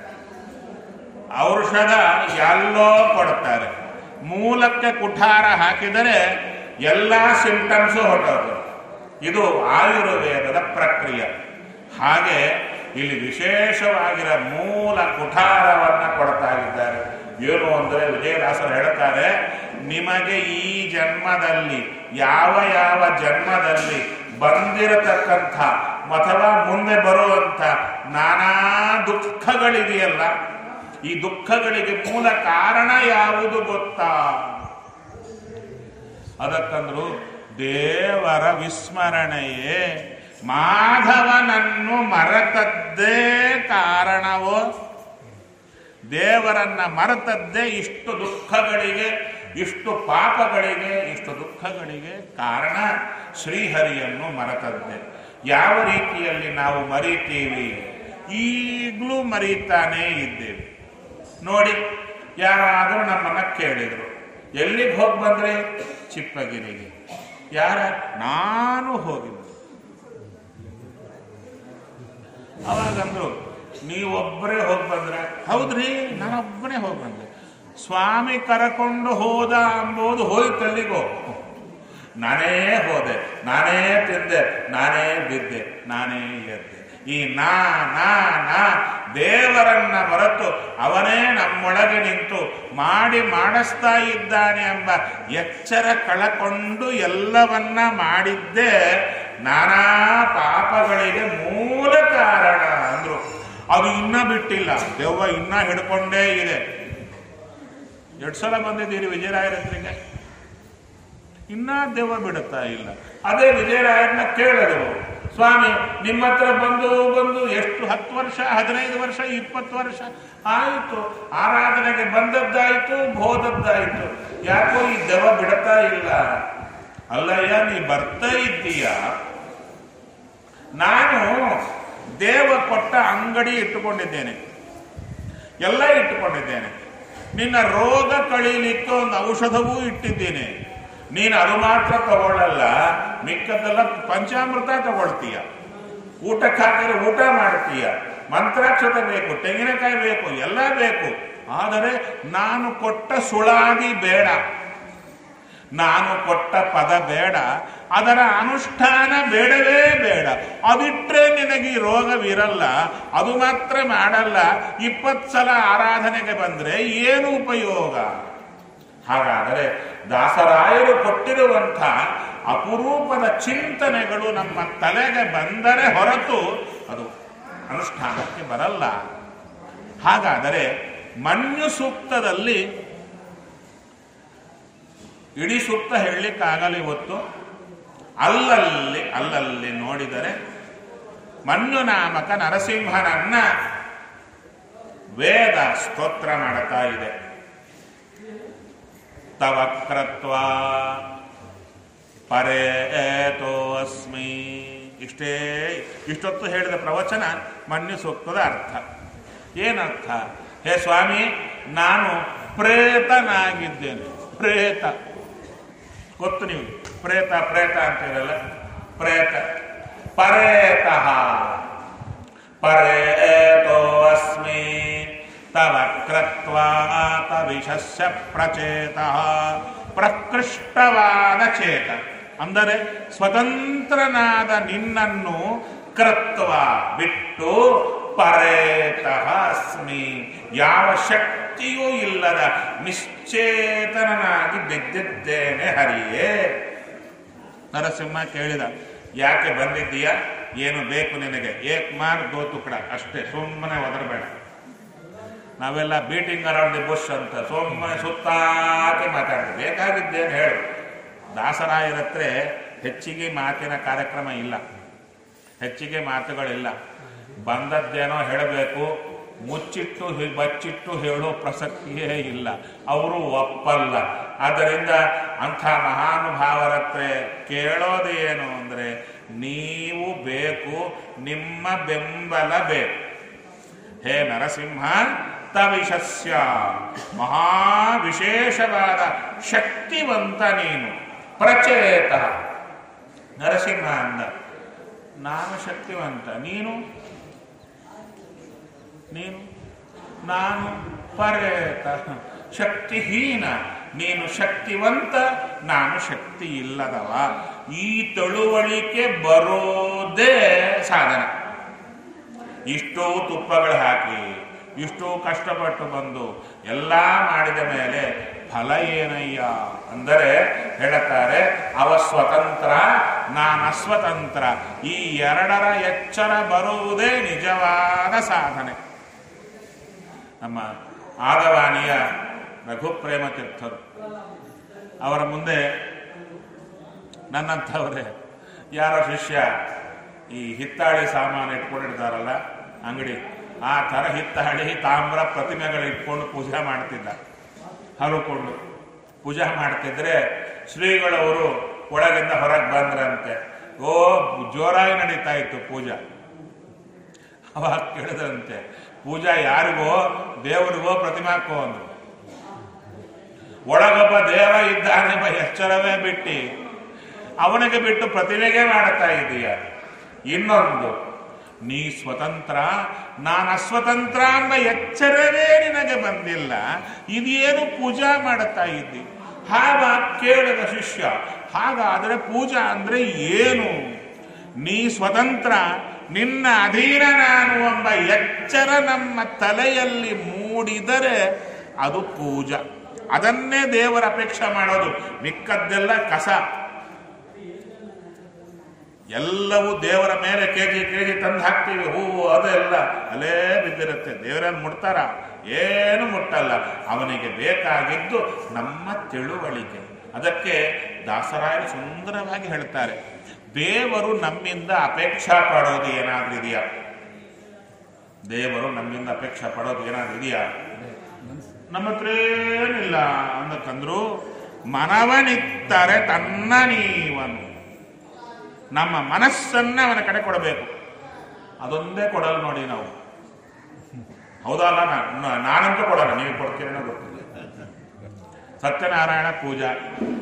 ಔಷಧ ಎಲ್ಲೋ ಕೊಡ್ತಾರೆ ಮೂಲಕ್ಕೆ ಕುಠಾರ ಹಾಕಿದರೆ ಎಲ್ಲ ಸಿಂಪ್ಟಮ್ಸು ಹೊರಟೋದು ಇದು ಆಯುರ್ವೇದದ ಪ್ರಕ್ರಿಯೆ ಹಾಗೆ ಇಲ್ಲಿ ವಿಶೇಷವಾಗಿರೋ ಮೂಲ ಕುಠಾರವನ್ನ ಕೊಡ್ತಾ ಇದ್ದಾರೆ ಏನು ಅಂದರೆ ವಿಜಯದಾಸರು ಹೇಳ್ತಾರೆ ನಿಮಗೆ ಈ ಜನ್ಮದಲ್ಲಿ ಯಾವ ಯಾವ ಜನ್ಮದಲ್ಲಿ ಬಂದಿರತಕ್ಕಂಥ ಅಥವಾ ಮುಂದೆ ಬರುವಂಥ ನಾನಾ ದುಃಖಗಳಿದೆಯಲ್ಲ ಈ ದುಃಖಗಳಿಗೆ ಮೂಲ ಕಾರಣ ಯಾವುದು ಗೊತ್ತಾ ಅದಕ್ಕಂದ್ರು ದೇವರ ವಿಸ್ಮರಣೆಯೇ ಮಾಧವನನ್ನು ಮರೆತದ್ದೇ ಕಾರಣವೋ ದೇವರನ್ನ ಮರೆತದ್ದೇ ಇಷ್ಟು ದುಃಖಗಳಿಗೆ ಇಷ್ಟು ಪಾಪಗಳಿಗೆ ಇಷ್ಟು ದುಃಖಗಳಿಗೆ ಕಾರಣ ಶ್ರೀಹರಿಯನ್ನು ಮರೆತದ್ದೇ ಯಾವ ರೀತಿಯಲ್ಲಿ ನಾವು ಮರಿತೀವಿ ಈಗಲೂ ಮರೀತಾನೇ ಇದ್ದೇವೆ ನೋಡಿ ಯಾರಾದರೂ ನಮ್ಮನ್ನ ಕೇಳಿದ್ರು ಎಲ್ಲಿಗೆ ಹೋಗಿ ಬಂದ್ರೆ ಚಿಪ್ಪಗಿರಿಗೆ ಯಾರ ನಾನು ಹೋಗಿದ್ದೆ ಅವಾಗಂದ್ರು ನೀವೊಬ್ಬರೇ ಹೋಗಿ ಬಂದ್ರೆ ಹೌದ್ರಿ ನಾನೊಬ್ಬನೇ ಹೋಗಿ ಬಂದೆ ಸ್ವಾಮಿ ಕರಕೊಂಡು ಹೋದ ಅಂಬೋದು ಹೋಯ್ತಲ್ಲಿಗೋ ನಾನೇ ಹೋದೆ ನಾನೇ ತಿಂದೆ ನಾನೇ ಬಿದ್ದೆ ನಾನೇ ಎದ್ದೆ ಈ ನಾ ನಾ ನಾ ದೇವರನ್ನ ಮರೆತು ಅವನೇ ನಮ್ಮೊಳಗೆ ನಿಂತು ಮಾಡಿ ಮಾಡಿಸ್ತಾ ಇದ್ದಾನೆ ಎಂಬ ಎಚ್ಚರ ಕಳಕೊಂಡು ಎಲ್ಲವನ್ನ ಮಾಡಿದ್ದೇ ನಾನಾ ಪಾಪಗಳಿಗೆ ಮೂಲ ಕಾರಣ ಅಂದ್ರು ಅದು ಇನ್ನ ಬಿಟ್ಟಿಲ್ಲ ದೆವ್ವ ಇನ್ನ ಹಿಡ್ಕೊಂಡೇ ಇದೆ ಎರಡು ಸಲ ಬಂದಿದ್ದೀರಿ ವಿಜಯರಾಯರ ಹತ್ರಿಗೆ ಇನ್ನ ದೆವ್ವ ಬಿಡುತ್ತಾ ಇಲ್ಲ ಅದೇ ವಿಜಯರಾಯರನ್ನ ಕೇಳಿದ್ರು ಸ್ವಾಮಿ ನಿಮ್ಮ ಹತ್ರ ಬಂದು ಬಂದು ಎಷ್ಟು ಹತ್ತು ವರ್ಷ ಹದಿನೈದು ವರ್ಷ ಇಪ್ಪತ್ತು ವರ್ಷ ಆಯಿತು ಆರಾಧನೆಗೆ ಬಂದದ್ದಾಯಿತು ಬೋದದ್ದಾಯಿತು ಯಾಕೋ ಈ ದೆವ್ವ ಬಿಡುತ್ತಾ ಇಲ್ಲ ಅಲ್ಲಯ್ಯ ನೀ ಬರ್ತಾ ಇದ್ದೀಯ ನಾನು ದೇವ ಕೊಟ್ಟ ಅಂಗಡಿ ಇಟ್ಟುಕೊಂಡಿದ್ದೇನೆ ಎಲ್ಲ ಇಟ್ಟುಕೊಂಡಿದ್ದೇನೆ ನಿನ್ನ ರೋಗ ಕಳೀಲಿಕ್ಕೆ ಒಂದು ಔಷಧವೂ ಇಟ್ಟಿದ್ದೇನೆ ನೀನು ಅದು ಮಾತ್ರ ತಗೊಳ್ಳಲ್ಲ ಮಿಕ್ಕದ್ದೆಲ್ಲ ಪಂಚಾಮೃತ ತಗೊಳ್ತೀಯ ಊಟಕ್ಕೆ ಹಾಕಿದ್ರೆ ಊಟ ಮಾಡ್ತೀಯ ಮಂತ್ರಾಕ್ಷತೆ ಬೇಕು ತೆಂಗಿನಕಾಯಿ ಬೇಕು ಎಲ್ಲ ಬೇಕು ಆದರೆ ನಾನು ಕೊಟ್ಟ ಸುಳಾದಿ ಬೇಡ ನಾನು ಕೊಟ್ಟ ಪದ ಬೇಡ ಅದರ ಅನುಷ್ಠಾನ ಬೇಡವೇ ಬೇಡ ಅದಿಟ್ರೆ ನಿನಗೆ ಈ ರೋಗವಿರಲ್ಲ ಅದು ಮಾತ್ರ ಮಾಡಲ್ಲ ಇಪ್ಪತ್ತು ಸಲ ಆರಾಧನೆಗೆ ಬಂದ್ರೆ ಏನು ಉಪಯೋಗ ಹಾಗಾದರೆ ದಾಸರಾಯರು ಕೊಟ್ಟಿರುವಂಥ ಅಪರೂಪದ ಚಿಂತನೆಗಳು ನಮ್ಮ ತಲೆಗೆ ಬಂದರೆ ಹೊರತು ಅದು ಅನುಷ್ಠಾನಕ್ಕೆ ಬರಲ್ಲ ಹಾಗಾದರೆ ಮನ್ಯು ಸೂಕ್ತದಲ್ಲಿ ಇಡೀ ಸೂಕ್ತ ಹೇಳಲಿಕ್ಕಾಗಲ್ಲ ಇವತ್ತು ಅಲ್ಲಲ್ಲಿ ಅಲ್ಲಲ್ಲಿ ನೋಡಿದರೆ ಮನ್ಯು ನಾಮಕ ನರಸಿಂಹನನ್ನ ವೇದ ಸ್ತೋತ್ರ ಮಾಡ್ತಾ ಇದೆ ತವಕ್ರತ್ವ ಪರೇತೋ ಅಸ್ಮಿ ಇಷ್ಟೇ ಇಷ್ಟೊತ್ತು ಹೇಳಿದ ಪ್ರವಚನ ಮನ್ಯು ಸೂಕ್ತದ ಅರ್ಥ ಏನರ್ಥ ಹೇ ಸ್ವಾಮಿ ನಾನು ಪ್ರೇತನಾಗಿದ್ದೇನೆ ಪ್ರೇತ ಗೊತ್ತು ನೀವು ಪ್ರೇತ ಪ್ರೇತ ಅಂತೀರಲ್ಲ ಪ್ರೇತ ಪರೇತಃ ಪರೇತೋ ಅಸ್ಮಿ ತವ ಕೃತ್ವಾತ ವಿಷಸ್ಯ ಪ್ರಚೇತಃ ಪ್ರಕೃಷ್ಟವಾದ ಚೇತ ಅಂದರೆ ಸ್ವತಂತ್ರನಾದ ನಿನ್ನನ್ನು ಕೃತ್ವ ಬಿಟ್ಟು ಪರೇತಃ ಅಸ್ಮಿ ಯಾವ ಶಕ್ತಿಯೂ ಇಲ್ಲದ ನಿಶ್ಚೇತನನಾಗಿ ಬಿದ್ದಿದ್ದೇನೆ ಹರಿಯೇ ನರಸಿಂಹ ಕೇಳಿದ ಯಾಕೆ ಬಂದಿದ್ದೀಯ ಏನು ಬೇಕು ನಿನಗೆ ಏಕ್ ಮಾರ್ ದೋ ತುಕಡ ಅಷ್ಟೇ ಸುಮ್ಮನೆ ಒದರಬೇಡ ನಾವೆಲ್ಲ ಬೀಟಿಂಗ್ ಅರೌಂಡ್ ದಿ ಬುಷ್ ಅಂತ ಸುಮ್ಮನೆ ಸುತ್ತಾಕಿ ಮಾತಾಡ್ತೀವಿ ಬೇಕಾಗಿದ್ದೇನು ಹೇಳು ದಾಸರಾಯರತ್ರ ಹೆಚ್ಚಿಗೆ ಮಾತಿನ ಕಾರ್ಯಕ್ರಮ ಇಲ್ಲ ಹೆಚ್ಚಿಗೆ ಮಾತುಗಳಿಲ್ಲ ಬಂದದ್ದೇನೋ ಹೇಳಬೇಕು ಮುಚ್ಚಿಟ್ಟು ಹಿ- ಬಚ್ಚಿಟ್ಟು ಹೇಳೋ ಪ್ರಸಕ್ತಿಯೇ ಇಲ್ಲ ಅವರು ಒಪ್ಪಲ್ಲ ಆದ್ದರಿಂದ ಅಂಥ ಮಹಾನುಭಾವರತ್ರ ಕೇಳೋದೇನು ಅಂದರೆ ನೀವು ಬೇಕು ನಿಮ್ಮ ಬೆಂಬಲ ಬೇಕು ಹೇ ನರಸಿಂಹ ತವಿಶಸ್ಯ ಮಹಾ ವಿಶೇಷವಾದ ಶಕ್ತಿವಂತ ನೀನು ಪ್ರಚೇತ ನರಸಿಂಹ ಅಂದ ನಾನು ಶಕ್ತಿವಂತ ನೀನು ನೀನು ನಾನು ಪರೇತ ಶಕ್ತಿಹೀನ ನೀನು ಶಕ್ತಿವಂತ ನಾನು ಶಕ್ತಿ ಇಲ್ಲದವ ಈ ತಳುವಳಿಕೆ ಬರೋದೇ ಸಾಧನ ಇಷ್ಟೋ ತುಪ್ಪಗಳು ಹಾಕಿ ಇಷ್ಟೋ ಕಷ್ಟಪಟ್ಟು ಬಂದು ಎಲ್ಲ ಮಾಡಿದ ಮೇಲೆ ಫಲ ಏನಯ್ಯ ಅಂದರೆ ಹೇಳುತ್ತಾರೆ ಅವ ಸ್ವತಂತ್ರ ನಾನು ಅಸ್ವತಂತ್ರ ಈ ಎರಡರ ಎಚ್ಚರ ಬರುವುದೇ ನಿಜವಾದ ಸಾಧನೆ ನಮ್ಮ ಆದವಾನಿಯ ರಘುಪ್ರೇಮ ತೀರ್ಥರು ಅವರ ಮುಂದೆ ನನ್ನಂಥವರೇ ಯಾರೋ ಶಿಷ್ಯ ಈ ಹಿತ್ತಾಳಿ ಸಾಮಾನು ಇಟ್ಕೊಂಡಿರ್ತಾರಲ್ಲ ಅಂಗಡಿ ಆ ಥರ ಹಿತ್ತಾಳಿ ತಾಮ್ರ ಪ್ರತಿಮೆಗಳು ಇಟ್ಕೊಂಡು ಪೂಜೆ ಮಾಡ್ತಿದ್ದ ಹಲುಕೊಂಡು ಪೂಜೆ ಮಾಡ್ತಿದ್ರೆ ಶ್ರೀಗಳವರು ಒಳಗಿಂದ ಹೊರಗೆ ಬಂದ್ರಂತೆ ಓ ಜೋರಾಗಿ ನಡೀತಾ ಇತ್ತು ಪೂಜಾ ಅವಾಗ ಕೇಳಿದ್ರಂತೆ ಪೂಜಾ ಯಾರಿಗೋ ದೇವರಿಗೋ ಪ್ರತಿಮಾಕ್ಕೋ ಅಂದ್ರು ಒಳಗೊಬ್ಬ ದೇವ ಇದ್ದಾನೆಂಬ ಎಚ್ಚರವೇ ಬಿಟ್ಟು ಅವನಿಗೆ ಬಿಟ್ಟು ಪ್ರತಿಮೆಗೆ ಮಾಡುತ್ತಾ ಇದೀಯ ಇನ್ನೊಂದು ನೀ ಸ್ವತಂತ್ರ ನಾನು ಅಸ್ವತಂತ್ರ ಎಂಬ ಎಚ್ಚರವೇ ನಿನಗೆ ಬಂದಿಲ್ಲ ಇದೇನು ಪೂಜಾ ಮಾಡುತ್ತಾ ಇದ್ದಿ ಹಾಗ ಕೇಳಿದ ಶಿಷ್ಯ ಹಾಗಾದರೆ ಪೂಜಾ ಅಂದ್ರೆ ಏನು ನೀ ಸ್ವತಂತ್ರ ನಿನ್ನ ಅಧೀನ ನಾನು ಎಂಬ ಎಚ್ಚರ ನಮ್ಮ ತಲೆಯಲ್ಲಿ ಮೂಡಿದರೆ ಅದು ಪೂಜಾ ಅದನ್ನೇ ದೇವರ ಅಪೇಕ್ಷೆ ಮಾಡೋದು ಮಿಕ್ಕದ್ದೆಲ್ಲ ಕಸ ಎಲ್ಲವೂ ದೇವರ ಮೇಲೆ ಕೆಜಿ ಕೆಜಿ ತಂದು ಹಾಕ್ತೀವಿ ಹೂವು ಅದೆಲ್ಲ ಅಲ್ಲೇ ಬಿದ್ದಿರುತ್ತೆ ದೇವರನ್ನು ಮುಟ್ತಾರ ಏನು ಮುಟ್ಟಲ್ಲ ಅವನಿಗೆ ಬೇಕಾಗಿದ್ದು ನಮ್ಮ ತಿಳುವಳಿಕೆ ಅದಕ್ಕೆ ದಾಸರಾಯರು ಸುಂದರವಾಗಿ ಹೇಳ್ತಾರೆ ದೇವರು ನಮ್ಮಿಂದ ಅಪೇಕ್ಷಾ ಪಡೋದು ಏನಾದ್ರೂ ಇದೆಯಾ ದೇವರು ನಮ್ಮಿಂದ ಅಪೇಕ್ಷೆ ಪಡೋದು ಏನಾದ್ರೂ ಇದೆಯಾ ನಮ್ಮ ಹತ್ರ ಏನಿಲ್ಲ ಅಂದಕ್ಕಂದ್ರು ಮನವನಿತ್ತರೆ ತನ್ನ ನೀವನು ನಮ್ಮ ಮನಸ್ಸನ್ನ ಅವನ ಕಡೆ ಕೊಡಬೇಕು ಅದೊಂದೇ ಕೊಡಲ್ಲ ನೋಡಿ ನಾವು ಹೌದಲ್ಲ ನಾ- ನಾನಂತೂ ಕೊಡಲ್ಲ ನೀವು ಕೊಡ್ತೀರೇನೋ ಗೊತ್ತಿಲ್ಲ ಸತ್ಯನಾರಾಯಣ ಪೂಜಾ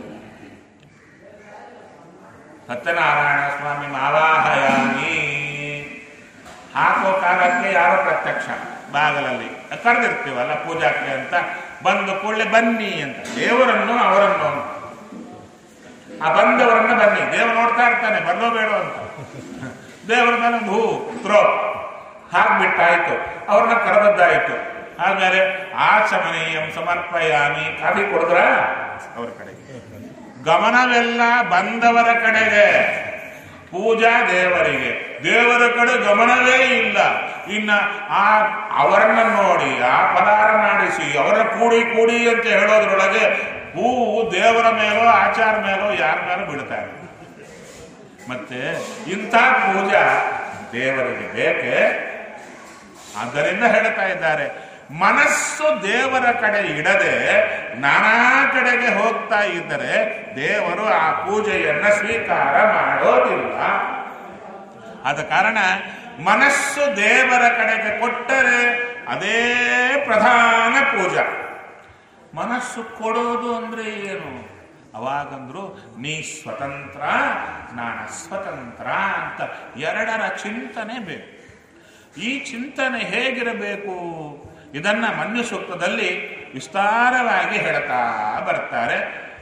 ಸತ್ಯನಾರಾಯಣ ಸ್ವಾಮಿ ಮಾವಾಹಯಾಮಿ ಹಾಕೋ ಕಾಲಕ್ಕೆ ಯಾರೋ ಪ್ರತ್ಯಕ್ಷ ಬಾಗಲಲ್ಲಿ ಕರೆದಿರ್ತೀವಲ್ಲ ಪೂಜಾಕ್ಕೆ ಅಂತ ಬಂದು ಕೂಡಲೇ ಬನ್ನಿ ಅಂತ ದೇವರನ್ನು ಅವರನ್ನು ಅಂತ. ಆ ಬಂದವರನ್ನ ಬನ್ನಿ ದೇವರು ನೋಡ್ತಾ ಇರ್ತಾನೆ ಬಲ್ಲೋ ಬೇಡೋ ಅಂತ ದೇವರ ಮೇಲೆ ಒಂದು ಹೂ ತ್ರೋ ಹಾಕ್ಬಿಟ್ಟಾಯ್ತು ಅವ್ರನ್ನ ಕರೆದದ್ದಾಯ್ತು ಆಮೇಲೆ ಆಚಮನೀಯಂ ಸಮರ್ಪಯಾಮಿ ಕಾಫಿ ಕೊಡಿದ್ರ ಅವ್ರ ಕಡೆಗೆ ಗಮನವೆಲ್ಲ ಬಂದವರ ಕಡೆಗೆ ಪೂಜಾ ದೇವರಿಗೆ ದೇವರ ಕಡೆ ಗಮನವೇ ಇಲ್ಲ ಇನ್ನ ಆ ಅವರನ್ನ ನೋಡಿ ಆ ಪದಾರ ಮಾಡಿಸಿ ಅವರ ಕೂಡಿ ಕೂಡಿ ಅಂತ ಹೇಳೋದ್ರೊಳಗೆ ಹೂವು ದೇವರ ಮೇಲೋ ಆಚಾರ ಮೇಲೋ ಯಾರ ಮೇಲೋ ಬೀಳ್ತಾ ಇದೆ ಮತ್ತೆ ಇಂಥ ಪೂಜಾ ದೇವರಿಗೆ ಬೇಕೆ ಆದ್ದರಿಂದ ಹೇಳ್ತಾ ಇದ್ದಾರೆ ಮನಸ್ಸು ದೇವರ ಕಡೆ ಇಡದೆ ನಾನಾ ಕಡೆಗೆ ಹೋಗ್ತಾ ಇದ್ದರೆ ದೇವರು ಆ ಪೂಜೆಯನ್ನ ಸ್ವೀಕಾರ ಮಾಡೋದಿಲ್ಲ ಆದ ಕಾರಣ ಮನಸ್ಸು ದೇವರ ಕಡೆಗೆ ಕೊಟ್ಟರೆ ಅದೇ ಪ್ರಧಾನ ಪೂಜಾ ಮನಸ್ಸು ಕೊಡೋದು ಅಂದ್ರೆ ಏನು ಅವಾಗಂದ್ರು ನೀ ಸ್ವತಂತ್ರ ನಾನು ಸ್ವತಂತ್ರ ಅಂತ ಎರಡರ ಚಿಂತನೆ ಬೇಕು ಈ ಚಿಂತನೆ ಹೇಗಿರಬೇಕು ಇದನ್ನ ಮನ್ಯು ಸೂಕ್ತದಲ್ಲಿ ವಿಸ್ತಾರವಾಗಿ ಹೇಳ್ತಾ ಬರ್ತಾರೆ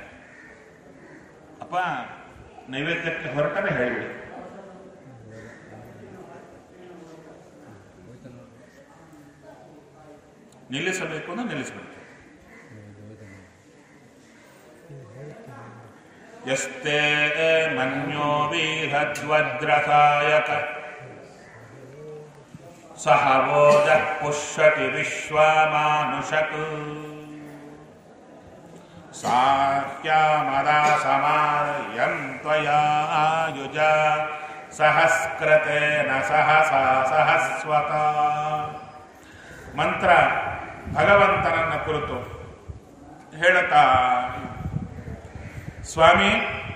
ಅಪ್ಪ ನೈವೇದ್ಯಕ್ಕೆ ಹೊರಟರೆ ಹೇಳಿಬಿಡಿ ನಿಲ್ಲಿಸಬೇಕು ಅಂದ್ರೆ ನಿಲ್ಲಿಸಬೇಕು ಯಸ್ತೆ ಮನ್ಯೋ ವೀಹದ್ವಜ್ರಸಾಯಕ ಸಹ ವೋದ ಪುಷ್ಯತಿ ವಿಶ್ವಮಾನುಷಕ್ ಸಾಹ್ಯಾಮದ ಸಮಾರಯಂ ತ್ವಯಾ ಆಯುಜ ಸಹಸ್ರತೆ ನ ಸಹಸ ಸಹಸ್ವತ ಮಂತ್ರ ಭಗವಂತನನ್ನ ಕುರಿತು ಹೇಳುತ್ತಾ ಸ್ವಾಮಿ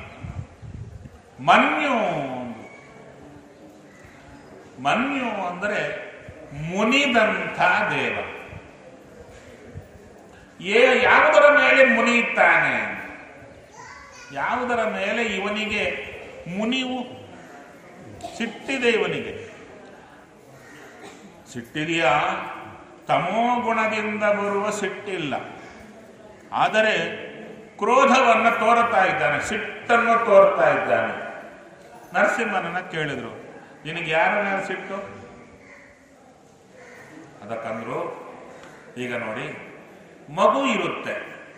ಮನ್ಯು ಮನ್ಯು ಅಂದರೆ ಮುನಿದಂಥ ದೇವ ಏ ಯಾವುದರ ಮೇಲೆ ಮುನಿಯುತ್ತಾನೆ ಯಾವುದರ ಮೇಲೆ ಇವನಿಗೆ ಮುನಿವು ಸಿಟ್ಟಿದೆ ಇವನಿಗೆ ಸಿಟ್ಟಿದೆಯಾ ತಮೋ ಗುಣದಿಂದ ಬರುವ ಸಿಟ್ಟಿಲ್ಲ ಆದರೆ ಕ್ರೋಧವನ್ನು ತೋರುತ್ತಾ ಇದ್ದಾನೆ ಸಿಟ್ಟನ್ನು ತೋರ್ತಾ ಇದ್ದಾನೆ ನರಸಿಂಹನನ್ನ ಕೇಳಿದ್ರು ನಿನಗೆ ಯಾರ ಮೇಲೆ ಸಿಟ್ಟು ಅದಕ್ಕಂದ್ರು ಈಗ ನೋಡಿ ಮಗು ಇರುತ್ತೆ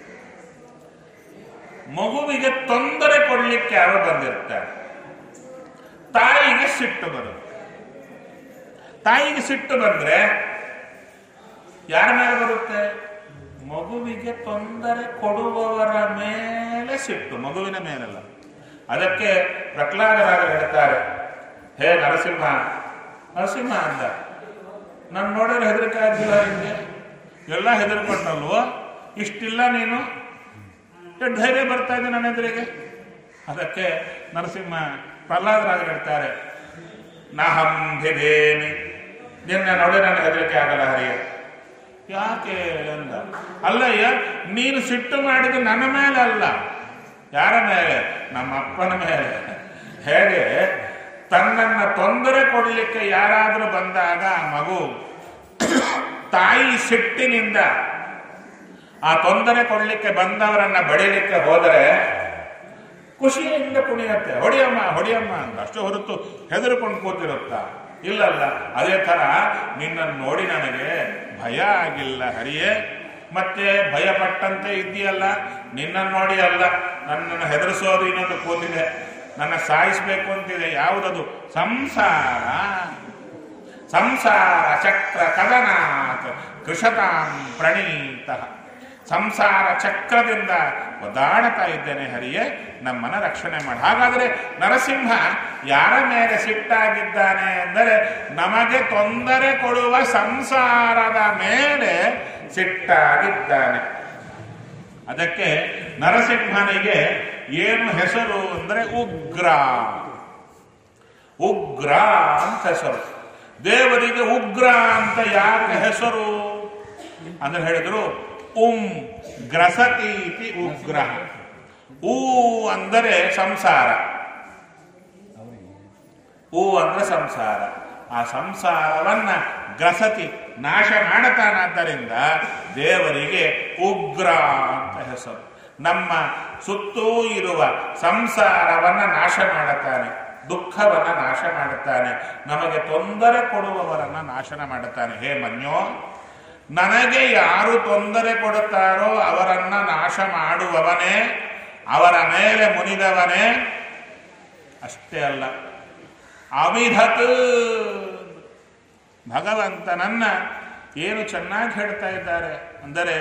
ಮಗುವಿಗೆ ತೊಂದರೆ ಕೊಡ್ಲಿಕ್ಕೆ ಯಾರೋ ಬಂದಿರ್ತಾರೆ ತಾಯಿಗೆ ಸಿಟ್ಟು ಬರುತ್ತೆ ತಾಯಿಗೆ ಸಿಟ್ಟು ಬಂದ್ರೆ ಯಾರ ಮೇಲೆ ಬರುತ್ತೆ ಮಗುವಿಗೆ ತೊಂದರೆ ಕೊಡುವವರ ಮೇಲೆ ಸಿಟ್ಟು ಮಗುವಿನ ಮೇಲಲ್ಲ ಅದಕ್ಕೆ ಪ್ರಹ್ಲಾದರಾಜರು ಹೇಳ್ತಾರೆ ಹೇ ನರಸಿಂಹ ನರಸಿಂಹ ಅಂದ ನಾನು ನೋಡಿದ್ರೆ ಹೆದರಿಕೆ ಆಗಿಲ್ಲ ಹಿಂಗೆ ಎಲ್ಲ ಹೆದರ್ಕೊಂಡಲ್ವೋ ಇಷ್ಟಿಲ್ಲ ನೀನು ಎಷ್ಟು ಧೈರ್ಯ ಬರ್ತಾ ಇದೆ ನನ್ನ ಎದುರಿಗೆ ಅದಕ್ಕೆ ನರಸಿಂಹ ಪ್ರಹ್ಲಾದರಾಜರು ಹೇಳ್ತಾರೆ ನಹಂ ಭಿದೇಮಿ ನಿನ್ನ ನೋಡಿ ನನ್ನ ಹೆದರಿಕೆ ಆಗಲ್ಲ ಹರಿಯ ಯಾಕೆ ಅಂದ ಅಲ್ಲಯ್ಯ ನೀನು ಸಿಟ್ಟು ಮಾಡಿದ್ದು ನನ್ನ ಮೇಲೆ ಅಲ್ಲ ಯಾರ ಮೇಲೆ ನಮ್ಮ ಅಪ್ಪನ ಮೇಲೆ ಹೇಗೆ ತನ್ನನ್ನ ತೊಂದರೆ ಕೊಡಲಿಕ್ಕೆ ಯಾರಾದರೂ ಬಂದಾಗ ಆ ಮಗು ತಾಯಿ ಸಿಟ್ಟಿನಿಂದ ಆ ತೊಂದರೆ ಕೊಡಲಿಕ್ಕೆ ಬಂದವರನ್ನ ಬಡಿಲಿಕ್ಕೆ ಹೋದರೆ ಖುಷಿಯಿಂದ ಕುಣಿಯತ್ತೆ ಹೊಡಿಯಮ್ಮ ಹೊಡಿಯಮ್ಮ ಅಂತ ಅಷ್ಟು ಹೊರತು ಹೆದರ್ಕೊಂಡು ಕೂತಿರುತ್ತಾ ಇಲ್ಲಲ್ಲ ಅದೇ ತರ ನಿನ್ನನ್ನು ನೋಡಿ ನನಗೆ ಭಯ ಆಗಿಲ್ಲ ಹರಿಯೇ ಮತ್ತೆ ಭಯ ಪಟ್ಟಂತೆ ಇದೆಯಲ್ಲ ನಿನ್ನನ್ನು ನೋಡಿ ಅಲ್ಲ ನನ್ನನ್ನು ಹೆದರಿಸೋದು ಇನ್ನೊಂದು ಕೂತಿದೆ ನನ್ನ ಸಾಯಿಸ್ಬೇಕು ಅಂತಿದೆ ಯಾವುದದು ಸಂಸಾರ ಸಂಸಾರ ಚಕ್ರ ಕದನಾತ್ ಕೃಷತಾಂ ಪ್ರಣೀತ ಸಂಸಾರ ಚಕ್ರದಿಂದ ಒದ್ದಾಡತಾ ಇದ್ದೇನೆ ಹರಿಯೇ ನಮ್ಮನ್ನ ರಕ್ಷಣೆ ಮಾಡಿ ಹಾಗಾದರೆ ನರಸಿಂಹ ಯಾರ ಮೇಲೆ ಸಿಟ್ಟಾಗಿದ್ದಾನೆ ಅಂದರೆ ನಮಗೆ ತೊಂದರೆ ಕೊಡುವ ಸಂಸಾರದ ಮೇಲೆ ಸಿಟ್ಟಾಗಿದ್ದಾನೆ ಅದಕ್ಕೆ ನರಸಿಂಹನಿಗೆ ಏನು ಹೆಸರು ಅಂದರೆ ಉಗ್ರ ಉಗ್ರ ಅಂತ ಹೆಸರು ದೇವರಿಗೆ ಉಗ್ರ ಅಂತ ಯಾಕೆ ಹೆಸರು ಅಂದ್ರೆ ಹೇಳಿದ್ರು ಉಂ ಗ್ರಸತೀತಿ ಉಗ್ರ ಊ ಅಂದರೆ ಸಂಸಾರ ಹೂ ಅಂದ್ರೆ ಸಂಸಾರ ಆ ಸಂಸಾರವನ್ನ ಗ್ರಸತಿ ನಾಶ ಮಾಡತಾನಾದ್ದರಿಂದ ದೇವರಿಗೆ ಉಗ್ರ ಅಂತ ಹೆಸರು ನಮ್ಮ ಸುತ್ತೂ ಇರುವ ಸಂಸಾರವನ್ನ ನಾಶ ಮಾಡುತ್ತಾನೆ ದುಃಖವನ್ನ ನಾಶ ಮಾಡುತ್ತಾನೆ ನಮಗೆ ತೊಂದರೆ ಕೊಡುವವರನ್ನ ನಾಶನ ಮಾಡುತ್ತಾನೆ ಹೇ ಮನ್ಯೋ ನನಗೆ ಯಾರು ತೊಂದರೆ ಕೊಡುತ್ತಾರೋ ಅವರನ್ನ ನಾಶ ಮಾಡುವವನೇ ಅವರ ಮೇಲೆ ಮುನಿದವನೇ ಅಷ್ಟೇ ಅಲ್ಲ ಅವಿಧತ್ ಭಗವಂತನನ್ನ ಏನು ಚೆನ್ನಾಗಿ ಹೇಳ್ತಾ ಇದ್ದಾರೆ ಅಂದರೆ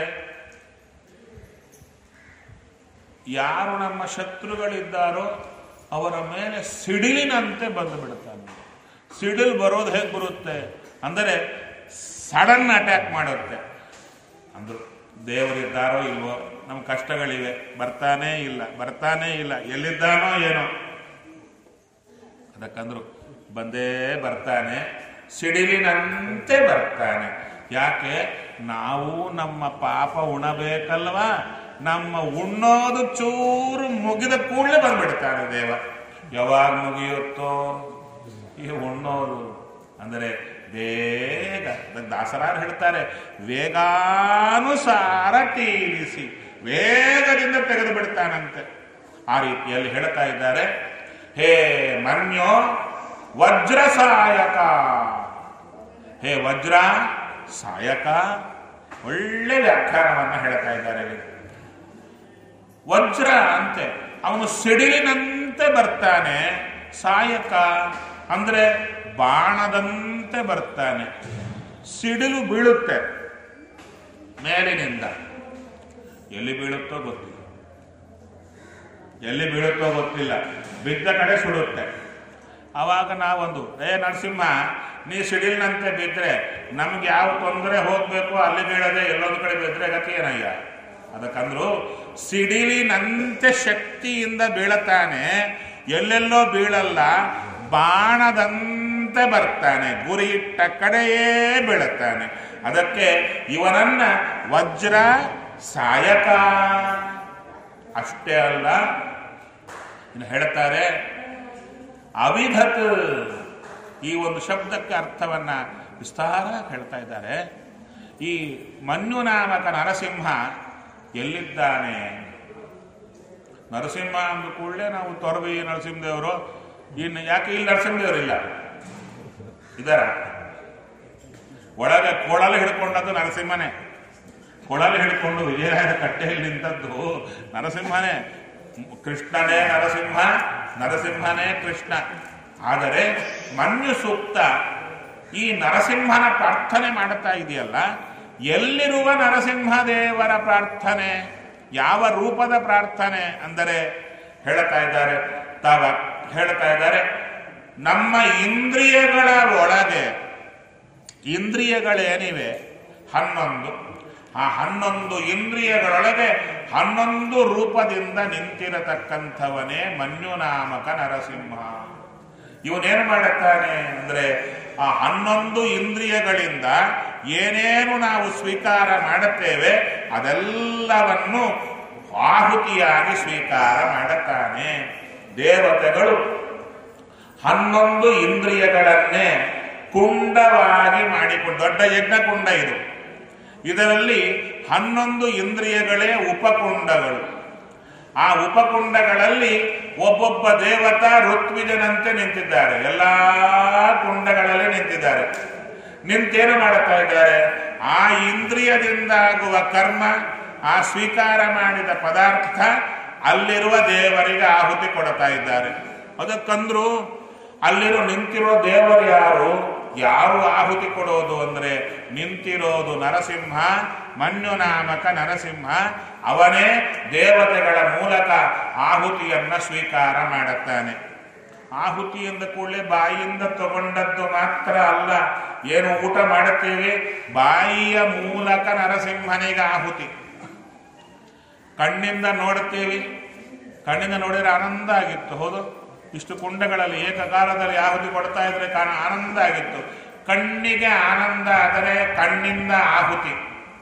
ಯಾರು ನಮ್ಮ ಶತ್ರುಗಳಿದ್ದಾರೋ ಅವರ ಮೇಲೆ ಸಿಡಿಲಿನಂತೆ ಬಂದು ಬಿಡುತ್ತಾನೆ ಸಿಡಿಲ್ ಬರೋದು ಹೇಗೆ ಬರುತ್ತೆ ಅಂದರೆ ಸಡನ್ ಅಟ್ಯಾಕ್ ಮಾಡುತ್ತೆ ಅಂದ್ರು ದೇವರಿದ್ದಾರೋ ಇಲ್ವೋ ನಮ್ಮ ಕಷ್ಟಗಳಿವೆ ಬರ್ತಾನೇ ಇಲ್ಲ ಬರ್ತಾನೇ ಇಲ್ಲ ಎಲ್ಲಿದ್ದಾನೋ ಏನೋ ಅದಕ್ಕಂದ್ರು ಬಂದೇ ಬರ್ತಾನೆ ಸಿಡಿಲಿನಂತೆ ಬರ್ತಾನೆ ಯಾಕೆ ನಾವು ನಮ್ಮ ಪಾಪ ಉಣಬೇಕಲ್ವಾ ನಮ್ಮ ಉಣ್ಣೋದು ಚೂರು ಮುಗಿದ ಕೂಡಲೇ ಬಂದ್ಬಿಡ್ತಾನೆ ದೇವ ಯಾವಾಗ ಮುಗಿಯುತ್ತೋ ಈ ಉಣ್ಣೋದು ಅಂದರೆ ಬೇಗ ಅದಕ್ಕೆ ದಾಸರಾರು ಹೇಳ್ತಾರೆ ವೇಗಾನುಸಾರ ತೀರಿಸಿ ವೇಗದಿಂದ ತೆಗೆದು ಬಿಡ್ತಾನಂತೆ ಆ ರೀತಿಯಲ್ಲಿ ಹೇಳ್ತಾ ಇದ್ದಾರೆ ಹೇ ಮನ್ಯೋ ವಜ್ರ ಸಾಯಕ ಹೇ ವಜ್ರ ಸಾಯಕ ಒಳ್ಳೆ ವ್ಯಾಖ್ಯಾನವನ್ನ ಹೇಳ್ತಾ ಇದ್ದಾರೆ ಇಲ್ಲಿ ವಜ್ರ ಅಂತೆ ಅವನು ಸಿಡಿಲಿನಂತೆ ಬರ್ತಾನೆ ಸಾಯಕ ಅಂದ್ರೆ ಬಾಣದಂತೆ ಬರ್ತಾನೆ ಸಿಡಿಲು ಬೀಳುತ್ತೆ ಮೇಲಿನಿಂದ ಎಲ್ಲಿ ಬೀಳುತ್ತೋ ಗೊತ್ತಿಲ್ಲ ಎಲ್ಲಿ ಬೀಳುತ್ತೋ ಗೊತ್ತಿಲ್ಲ ಬಿದ್ದ ಕಡೆ ಸುಡುತ್ತೆ ಅವಾಗ ನಾವೊಂದು ಏ ನರಸಿಂಹ ನೀ ಸಿಡಿಲ್ನಂತೆ ಬಿದ್ದರೆ ನಮ್ಗೆ ಯಾವ ತೊಂದರೆ ಹೋಗ್ಬೇಕು ಅಲ್ಲಿ ಬೀಳದೆ ಎಲ್ಲೊಂದು ಕಡೆ ಬಿದ್ದರೆ ಗತಿ ಏನಯ್ಯ ಅದಕ್ಕಂದ್ರು ಸಿಡಿಲಿನಂತೆ ಶಕ್ತಿಯಿಂದ ಬೀಳತಾನೆ ಎಲ್ಲೆಲ್ಲೋ ಬೀಳಲ್ಲ ಬಾಣದಂತೆ ಬರ್ತಾನೆ ಗುರಿ ಇಟ್ಟ ಕಡೆಯೇ ಬೀಳುತ್ತಾನೆ ಅದಕ್ಕೆ ಇವನನ್ನ ವಜ್ರ ಸಾಯಕ ಅಷ್ಟೇ ಅಲ್ಲ ಇನ್ನು ಹೇಳ್ತಾರೆ ಅವಿಧತ್ ಈ ಒಂದು ಶಬ್ದಕ್ಕೆ ಅರ್ಥವನ್ನ ವಿಸ್ತಾರ ಹೇಳ್ತಾ ಇದ್ದಾರೆ ಈ ಮನ್ಯು ನಾಮಕ ನರಸಿಂಹ ಎಲ್ಲಿದ್ದಾನೆ ನರಸಿಂಹ ಅಂದ ಕೂಡಲೇ ನಾವು ತೊರವಿ ನರಸಿಂಹದೇವರು ಇನ್ನು ಯಾಕೆ ಇಲ್ಲಿ ನರಸಿಂಹದೇವರಿಲ್ಲ ಇದರ ಒಳಗೆ ಕೊಳಲು ಹಿಡ್ಕೊಂಡದ್ದು ನರಸಿಂಹನೇ ಕೊಳಲು ಹಿಡ್ಕೊಂಡು ವಿಜಯರಾಯನ ಕಟ್ಟೆಯಲ್ಲಿ ನಿಂತದ್ದು ನರಸಿಂಹನೇ ಕೃಷ್ಣನೇ ನರಸಿಂಹ ನರಸಿಂಹನೇ ಕೃಷ್ಣ ಆದರೆ ಮನ್ಯು ಸೂಕ್ತ ಈ ನರಸಿಂಹನ ಪ್ರಾರ್ಥನೆ ಮಾಡುತ್ತಾ ಇದೆಯಲ್ಲ ಎಲ್ಲಿರುವ ನರಸಿಂಹದೇವರ ಪ್ರಾರ್ಥನೆ ಯಾವ ರೂಪದ ಪ್ರಾರ್ಥನೆ ಅಂದರೆ ಹೇಳ್ತಾ ಇದ್ದಾರೆ ತಾವ ಹೇಳ್ತಾ ಇದ್ದಾರೆ ನಮ್ಮ ಇಂದ್ರಿಯಗಳ ಒಳಗೆ ಇಂದ್ರಿಯಗಳೇನಿವೆ ಹನ್ನೊಂದು ಆ ಹನ್ನೊಂದು ಇಂದ್ರಿಯಗಳೊಳಗೆ ಹನ್ನೊಂದು ರೂಪದಿಂದ ನಿಂತಿರತಕ್ಕಂಥವನೇ ಮನ್ಯುನಾಮಕ ನರಸಿಂಹ ಇವನೇನು ಮಾಡುತ್ತಾನೆ ಅಂದ್ರೆ ಆ ಹನ್ನೊಂದು ಇಂದ್ರಿಯಗಳಿಂದ ಏನೇನು ನಾವು ಸ್ವೀಕಾರ ಮಾಡುತ್ತೇವೆ ಅದೆಲ್ಲವನ್ನು ಆಹುತಿಯಾಗಿ ಸ್ವೀಕಾರ ಮಾಡುತ್ತಾನೆ ದೇವತೆಗಳು ಹನ್ನೊಂದು ಇಂದ್ರಿಯಗಳನ್ನೇ ಕುಂಡವಾಗಿ ಮಾಡಿಕೊಂಡು ದೊಡ್ಡ ಯಜ್ಞ ಕುಂಡ ಇದು ಇದರಲ್ಲಿ ಹನ್ನೊಂದು ಇಂದ್ರಿಯಗಳೇ ಉಪಕುಂಡಗಳು ಆ ಉಪಕುಂಡಗಳಲ್ಲಿ ಒಬ್ಬೊಬ್ಬ ದೇವತಾ ಋತ್ವಿಜನಂತೆ ನಿಂತಿದ್ದಾರೆ ಎಲ್ಲಾ ಕುಂಡಗಳಲ್ಲಿ ನಿಂತಿದ್ದಾರೆ ನಿಂತೇನು ಮಾಡುತ್ತಾ ಇದ್ದಾರೆ ಆ ಇಂದ್ರಿಯದಿಂದ ಆಗುವ ಕರ್ಮ ಆ ಸ್ವೀಕಾರ ಮಾಡಿದ ಪದಾರ್ಥ ಅಲ್ಲಿರುವ ದೇವರಿಗೆ ಆಹುತಿ ಕೊಡ್ತಾ ಇದ್ದಾರೆ ಅದಕ್ಕಂದ್ರು ಅಲ್ಲಿರೋ ನಿಂತಿರೋ ದೇವರು ಯಾರು ಯಾರು ಆಹುತಿ ಕೊಡೋದು ಅಂದ್ರೆ ನಿಂತಿರೋದು ನರಸಿಂಹ ಮನ್ಯು ನಾಮಕ ನರಸಿಂಹ ಅವನೇ ದೇವತೆಗಳ ಮೂಲಕ ಆಹುತಿಯನ್ನ ಸ್ವೀಕಾರ ಮಾಡುತ್ತಾನೆ ಆಹುತಿ ಎಂದ ಕೂಡಲೇ ಬಾಯಿಯಿಂದ ತಗೊಂಡದ್ದು ಮಾತ್ರ ಅಲ್ಲ ಏನು ಊಟ ಮಾಡುತ್ತೇವೆ ಬಾಯಿಯ ಮೂಲಕ ನರಸಿಂಹನಿಗೆ ಆಹುತಿ ಕಣ್ಣಿಂದ ನೋಡುತ್ತೇವೆ ಕಣ್ಣಿಂದ ನೋಡಿದ್ರೆ ಆನಂದ ಆಗಿತ್ತು ಹೌದು ಇಷ್ಟು ಕುಂಡಗಳಲ್ಲಿ ಏಕಕಾಲದಲ್ಲಿ ಆಹುತಿ ಕೊಡ್ತಾ ಇದ್ರೆ ಕಾರಣ ಆನಂದ ಆಗಿತ್ತು ಕಣ್ಣಿಗೆ ಆನಂದ ಆದರೆ ಕಣ್ಣಿಂದ ಆಹುತಿ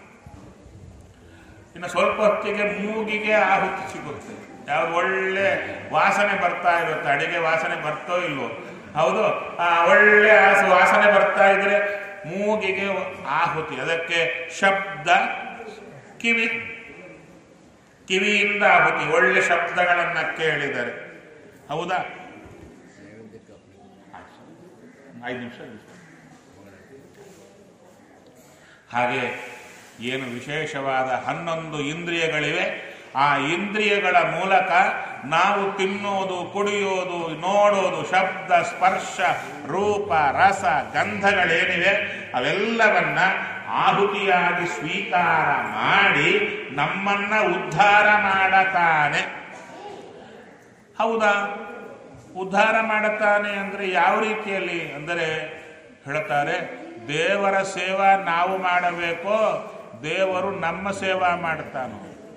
ಇನ್ನು ಸ್ವಲ್ಪ ಹೊತ್ತಿಗೆ ಮೂಗಿಗೆ ಆಹುತಿ ಸಿಗುತ್ತೆ ಯಾವ್ದು ಒಳ್ಳೆ ವಾಸನೆ ಬರ್ತಾ ಇರುತ್ತೆ ಅಡಿಗೆ ವಾಸನೆ ಬರ್ತೋ ಇಲ್ವೋ ಹೌದು ಆ ಒಳ್ಳೆ ಆಸ ವಾಸನೆ ಬರ್ತಾ ಇದ್ರೆ ಮೂಗಿಗೆ ಆಹುತಿ ಅದಕ್ಕೆ ಶಬ್ದ ಕಿವಿ ಕಿವಿಯಿಂದ ಆಹುತಿ ಒಳ್ಳೆ ಶಬ್ದಗಳನ್ನ ಕೇಳಿದರೆ ಹೌದಾ ಐದು ನಿಮಿಷ ಹಾಗೆ ಏನು ವಿಶೇಷವಾದ ಹನ್ನೊಂದು ಇಂದ್ರಿಯಗಳಿವೆ ಆ ಇಂದ್ರಿಯಗಳ ಮೂಲಕ ನಾವು ತಿನ್ನೋದು ಕುಡಿಯೋದು ನೋಡೋದು ಶಬ್ದ ಸ್ಪರ್ಶ ರೂಪ ರಸ ಗಂಧಗಳೇನಿವೆ ಅವೆಲ್ಲವನ್ನ ಆಹುತಿಯಾಗಿ ಸ್ವೀಕಾರ ಮಾಡಿ ನಮ್ಮನ್ನ ಉದ್ಧಾರ ಮಾಡತಾನೆ ಹೌದಾ ಉದ್ಧಾರ ಮಾಡುತ್ತಾನೆ ಅಂದ್ರೆ ಯಾವ ರೀತಿಯಲ್ಲಿ ಅಂದರೆ ಹೇಳ್ತಾರೆ ದೇವರ ಸೇವಾ ನಾವು ಮಾಡಬೇಕೋ ದೇವರು ನಮ್ಮ ಸೇವಾ ಮಾಡುತ್ತಾನೋ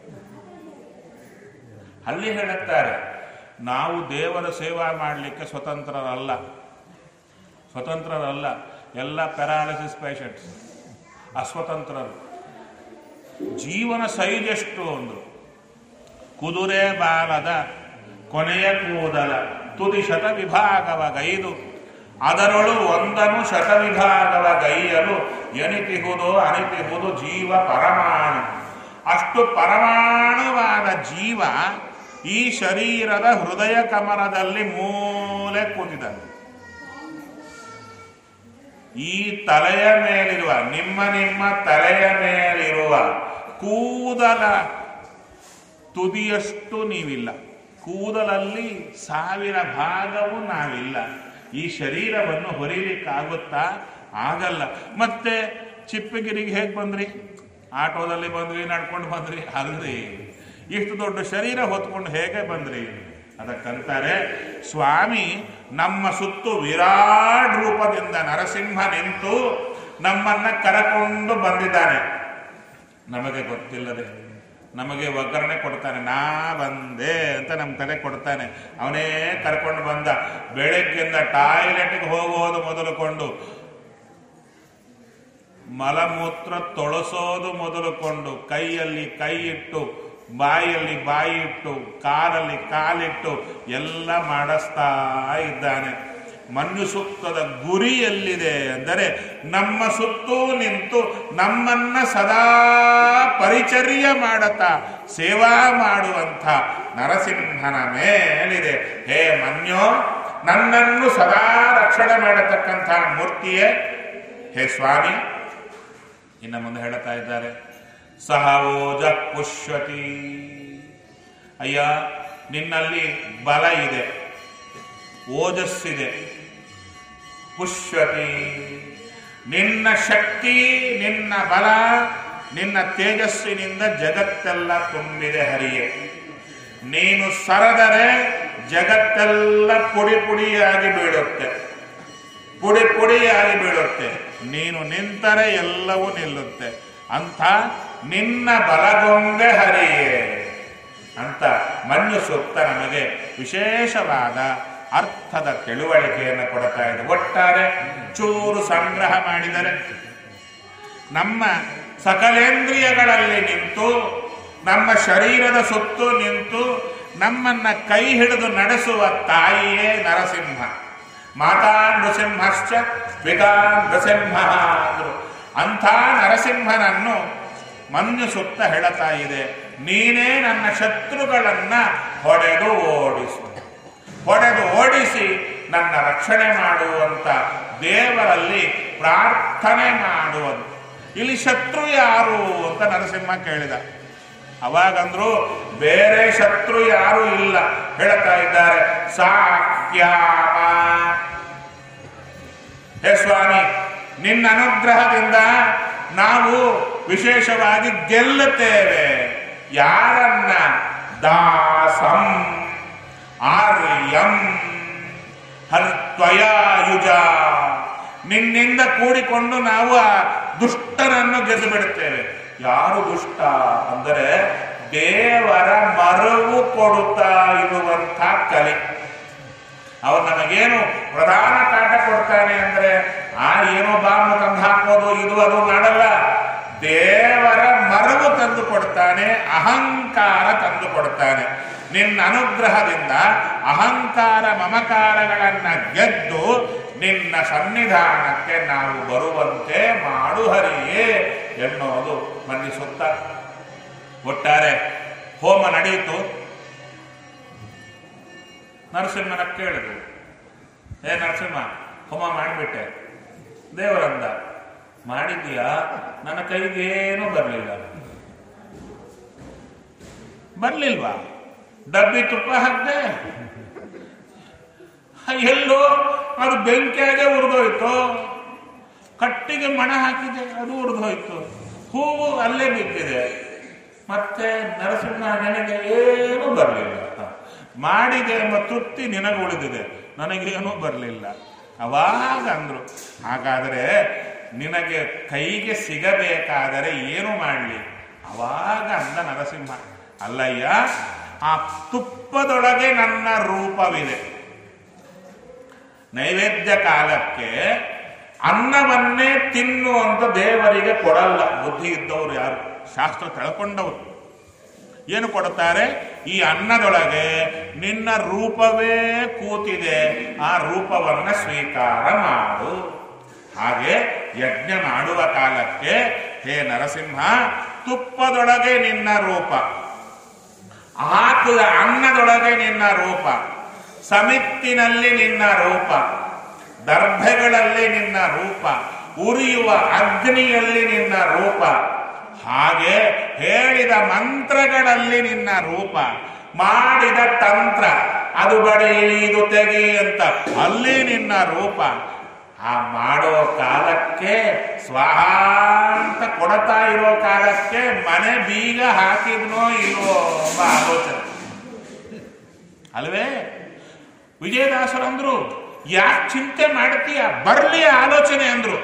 ಅಲ್ಲಿ ಹೇಳುತ್ತಾರೆ ನಾವು ದೇವರ ಸೇವಾ ಮಾಡಲಿಕ್ಕೆ ಸ್ವತಂತ್ರರಲ್ಲ ಸ್ವತಂತ್ರರಲ್ಲ ಎಲ್ಲ ಪ್ಯಾರಾಲಿಸಿಸ್ ಪೇಷಂಟ್ಸ್ ಅಸ್ವತಂತ್ರರು ಜೀವನ ಸೈಜೆಷ್ಟು ಅಂದ್ರು ಕುದುರೆ ಬಾಲದ ಕೊನೆಯ ಕೂದಲ ತುದಿ ಶತ ವಿಭಾಗವ ಗೈದು ಅದರೊಳು ಒಂದನು ಶತ ವಿಭಾಗವ ಗೈಯಲು ಎನಿತಿಹುದು ಅನಿತಿಹುದು ಜೀವ ಪರಮಾಣು ಅಷ್ಟು ಪರಮಾಣುವಾದ ಜೀವ ಈ ಶರೀರದ ಹೃದಯ ಕಮಲದಲ್ಲಿ ಮೂಲೆ ಕೂತಿದ್ದಾನೆ ಈ ತಲೆಯ ಮೇಲಿರುವ ನಿಮ್ಮ ನಿಮ್ಮ ತಲೆಯ ಮೇಲಿರುವ ಕೂದಲ ತುದಿಯಷ್ಟು ನೀವಿಲ್ಲ ಕೂದಲಲ್ಲಿ ಸಾವಿರ ಭಾಗವು ನಾವಿಲ್ಲ ಈ ಶರೀರವನ್ನು ಹೊರಿಲಿಕ್ಕಾಗುತ್ತಾ ಆಗಲ್ಲ ಮತ್ತೆ ಚಿಪ್ಪಗಿರಿಗೆ ಹೇಗೆ ಬಂದ್ರಿ ಆಟೋದಲ್ಲಿ ಬಂದ್ವಿ ನಡ್ಕೊಂಡು ಬಂದ್ರಿ ಅಲ್ರಿ ಇಷ್ಟು ದೊಡ್ಡ ಶರೀರ ಹೊತ್ಕೊಂಡು ಹೇಗೆ ಬಂದ್ರಿ ಅದಕ್ಕಂತಾರೆ ಸ್ವಾಮಿ ನಮ್ಮ ಸುತ್ತು ವಿರಾಟ್ ರೂಪದಿಂದ ನರಸಿಂಹ ನಿಂತು ನಮ್ಮನ್ನ ಕರಕೊಂಡು ಬಂದಿದ್ದಾನೆ ನಮಗೆ ಗೊತ್ತಿಲ್ಲದೆ ನಮಗೆ ಒಗ್ಗರಣೆ ಕೊಡ್ತಾನೆ ನಾ ಬಂದೆ ಅಂತ ನಮ್ಮ ತಲೆ ಕೊಡ್ತಾನೆ ಅವನೇ ಕರ್ಕೊಂಡು ಬಂದ ಬೆಳಗ್ಗಿಂದ ಟಾಯ್ಲೆಟ್ಗೆ ಹೋಗೋದು ಮೊದಲುಕೊಂಡು ಮಲಮೂತ್ರ ತೊಳಸೋದು ಮೊದಲುಕೊಂಡು ಕೈಯಲ್ಲಿ ಕೈ ಇಟ್ಟು ಬಾಯಲ್ಲಿ ಬಾಯಿ ಇಟ್ಟು ಕಾಲಲ್ಲಿ ಕಾಲಿಟ್ಟು ಎಲ್ಲ ಮಾಡಿಸ್ತಾ ಇದ್ದಾನೆ ಮಣ್ಣು ಸುತ್ತದ ಗುರಿ ಎಲ್ಲಿದೆ ಅಂದರೆ ನಮ್ಮ ಸುತ್ತೂ ನಿಂತು ನಮ್ಮನ್ನ ಸದಾ ಪರಿಚರ್ಯ ಮಾಡುತ್ತಾ ಸೇವಾ ಮಾಡುವಂಥ ನರಸಿಂಹನ ಮೇಲಿದೆ ಹೇ ಮನ್ಯೋ ನನ್ನನ್ನು ಸದಾ ರಕ್ಷಣೆ ಮಾಡತಕ್ಕಂಥ ಮೂರ್ತಿಯೇ ಹೇ ಸ್ವಾಮಿ ಇನ್ನು ಮುಂದೆ ಹೇಳ್ತಾ ಇದ್ದಾರೆ ಸಹ ಓಜ ಪುಷ್ಯತಿ ಅಯ್ಯ ನಿನ್ನಲ್ಲಿ ಬಲ ಇದೆ ಓಜಸ್ಸಿದೆ ಪುಷ್ಯತಿ ನಿನ್ನ ಶಕ್ತಿ ನಿನ್ನ ಬಲ ನಿನ್ನ ತೇಜಸ್ಸಿನಿಂದ ಜಗತ್ತೆಲ್ಲ ತುಂಬಿದೆ ಹರಿಯೇ ನೀನು ಸರದರೆ ಜಗತ್ತೆಲ್ಲ ಪುಡಿ ಪುಡಿಯಾಗಿ ಬೀಳುತ್ತೆ ಪುಡಿ ಪುಡಿಯಾಗಿ ಬೀಳುತ್ತೆ ನೀನು ನಿಂತರೆ ಎಲ್ಲವೂ ನಿಲ್ಲುತ್ತೆ ಅಂತ ನಿನ್ನ ಬಲಗೊಂಬೆ ಹರಿಯೇ ಅಂತ ಮಣ್ಣು ಸೂಕ್ತ ನಮಗೆ ವಿಶೇಷವಾದ ಅರ್ಥದ ತಿಳುವಳಿಕೆಯನ್ನು ಕೊಡ್ತಾ ಇದೆ ಒಟ್ಟಾರೆ ಚೂರು ಸಂಗ್ರಹ ಮಾಡಿದರೆ ನಮ್ಮ ಸಕಲೇಂದ್ರಿಯಗಳಲ್ಲಿ ನಿಂತು ನಮ್ಮ ಶರೀರದ ಸುತ್ತು ನಿಂತು ನಮ್ಮನ್ನ ಕೈ ಹಿಡಿದು ನಡೆಸುವ ತಾಯಿಯೇ ನರಸಿಂಹ ಮಾತಾ ನೃಸಿಂಹಶ್ಚ ಪಿತಾ ನೃಸಿಂಹ ಅಂದ್ರು ಅಂಥ ನರಸಿಂಹನನ್ನು ಮನ್ಯು ಸುತ್ತ ಹೇಳುತ್ತಾ ಇದೆ ನೀನೇ ನನ್ನ ಶತ್ರುಗಳನ್ನ ಹೊಡೆದು ಓಡಿಸು ಹೊಡೆದು ಓಡಿಸಿ ನನ್ನ ರಕ್ಷಣೆ ಮಾಡುವಂತ ದೇವರಲ್ಲಿ ಪ್ರಾರ್ಥನೆ ಮಾಡುವುದು ಇಲ್ಲಿ ಶತ್ರು ಯಾರು ಅಂತ ನರಸಿಂಹ ಕೇಳಿದ ಅವಾಗಂದ್ರು ಬೇರೆ ಶತ್ರು ಯಾರು ಇಲ್ಲ ಹೇಳ್ತಾ ಇದ್ದಾರೆ ಸಾಕ್ಯಾಮ ಹೇ ಸ್ವಾಮಿ ನಿನ್ನ ಅನುಗ್ರಹದಿಂದ ನಾವು ವಿಶೇಷವಾಗಿ ಗೆಲ್ಲುತ್ತೇವೆ ಯಾರನ್ನ ದಾಸಂ ಆರ್ಯಂ ಹಲ್ತ್ವಯಾಯುಜ ನಿನ್ನಿಂದ ಕೂಡಿಕೊಂಡು ನಾವು ಆ ದುಷ್ಟರನ್ನು ಗೆದ್ದು ಬಿಡುತ್ತೇವೆ ಯಾರು ದುಷ್ಟ ಅಂದರೆ ದೇವರ ಮರವು ಕೊಡುತ್ತಾ ಇರುವಂಥ ಕಲೆ ಅವನು ನಮಗೇನು ಪ್ರಧಾನ ಕಾಟ ಕೊಡ್ತಾನೆ ಅಂದ್ರೆ ಆ ಏನೋ ಬಾಂಬ್ ತಂದು ಹಾಕೋದು ಇದು ಅದು ಮಾಡಲ್ಲ ದೇವರ ಮರವು ತಂದು ಕೊಡ್ತಾನೆ ಅಹಂಕಾರ ತಂದು ಕೊಡ್ತಾನೆ ನಿನ್ನ ಅನುಗ್ರಹದಿಂದ ಅಹಂಕಾರ ಮಮಕಾರಗಳನ್ನ ಗೆದ್ದು ನಿನ್ನ ಸನ್ನಿಧಾನಕ್ಕೆ ನಾವು ಬರುವಂತೆ ಮಾಡು ಹರಿಯೇ ಎನ್ನುವುದು ಮನ್ನಿಸುತ್ತ ಒಟ್ಟಾರೆ ಹೋಮ ನಡೆಯಿತು ನರಸಿಂಹನ ಕೇಳಿದ್ರು ಏ ನರಸಿಂಹ ಹೋಮ ಮಾಡಿಬಿಟ್ಟೆ ದೇವರಂದ ಮಾಡಿದ್ಯಾ ನನ್ನ ಕೈಗೇನೂ ಬರಲಿಲ್ಲ ಬರ್ಲಿಲ್ವಾ ಡಬ್ಬಿ ತುಪ್ಪ ಹಾಕ್ದೆ ಎಲ್ಲೋ ಅದು ಬೆಂಕಿಯಾಗೆ ಉರಿದೋಯ್ತು ಕಟ್ಟಿಗೆ ಮಣ ಹಾಕಿದೆ ಅದು ಉರಿದೋಯ್ತು ಹೂವು ಅಲ್ಲೇ ಬಿದ್ದಿದೆ ಮತ್ತೆ ನರಸಿಂಹ ನನಗೆ ಏನೂ ಬರಲಿಲ್ಲ ಮಾಡಿದೆ ಎಂಬ ತೃಪ್ತಿ ನಿನಗೆ ಉಳಿದಿದೆ ನನಗೇನೂ ಬರಲಿಲ್ಲ ಅವಾಗ ಅಂದ್ರು ಹಾಗಾದರೆ ನಿನಗೆ ಕೈಗೆ ಸಿಗಬೇಕಾದರೆ ಏನು ಮಾಡಲಿ ಅವಾಗ ಅಂದ ನರಸಿಂಹ ಅಲ್ಲಯ್ಯ ಆ ತುಪ್ಪದೊಳಗೆ ನನ್ನ ರೂಪವಿದೆ ನೈವೇದ್ಯ ಕಾಲಕ್ಕೆ ಅನ್ನವನ್ನೇ ತಿನ್ನುವಂತ ದೇವರಿಗೆ ಕೊಡಲ್ಲ ಬುದ್ಧಿ ಇದ್ದವರು ಯಾರು ಶಾಸ್ತ್ರ ತಿಳ್ಕೊಂಡವರು ಏನು ಕೊಡುತ್ತಾರೆ ಈ ಅನ್ನದೊಳಗೆ ನಿನ್ನ ರೂಪವೇ ಕೂತಿದೆ ಆ ರೂಪವನ್ನ ಸ್ವೀಕಾರ ಮಾಡು ಹಾಗೆ ಯಜ್ಞ ಮಾಡುವ ಕಾಲಕ್ಕೆ ಹೇ ನರಸಿಂಹ ತುಪ್ಪದೊಳಗೆ ನಿನ್ನ ರೂಪ ಹಾಕಿದ ಅನ್ನದೊಳಗೆ ನಿನ್ನ ರೂಪ ಸಮಿತ್ತಿನಲ್ಲಿ ನಿನ್ನ ರೂಪ ದರ್ಭೆಗಳಲ್ಲಿ ನಿನ್ನ ರೂಪ ಉರಿಯುವ ಅಗ್ನಿಯಲ್ಲಿ ನಿನ್ನ ರೂಪ ಹಾಗೆ ಹೇಳಿದ ಮಂತ್ರಗಳಲ್ಲಿ ನಿನ್ನ ರೂಪ ಮಾಡಿದ ತಂತ್ರ ಅದು ಬಡಿ ಇದು ತೆಗಿ ಅಂತ ಅಲ್ಲಿ ನಿನ್ನ ರೂಪ ಆ ಮಾಡೋ ಕಾಲಕ್ಕೆ ಸ್ವಾಹ ಅಂತ ಕೊಡ್ತಾ ಇರೋ ಕಾಲಕ್ಕೆ ಮನೆ ಬೀಗ ಹಾಕಿದ್ನೋ ಇಲ್ವೋ ಎಂಬ ಆಲೋಚನೆ ಅಲ್ವೇ ವಿಜಯದಾಸರಂದ್ರು ಯಾಕೆ ಚಿಂತೆ ಮಾಡ್ತೀಯ ಬರ್ಲಿ ಆಲೋಚನೆ ಅಂದ್ರು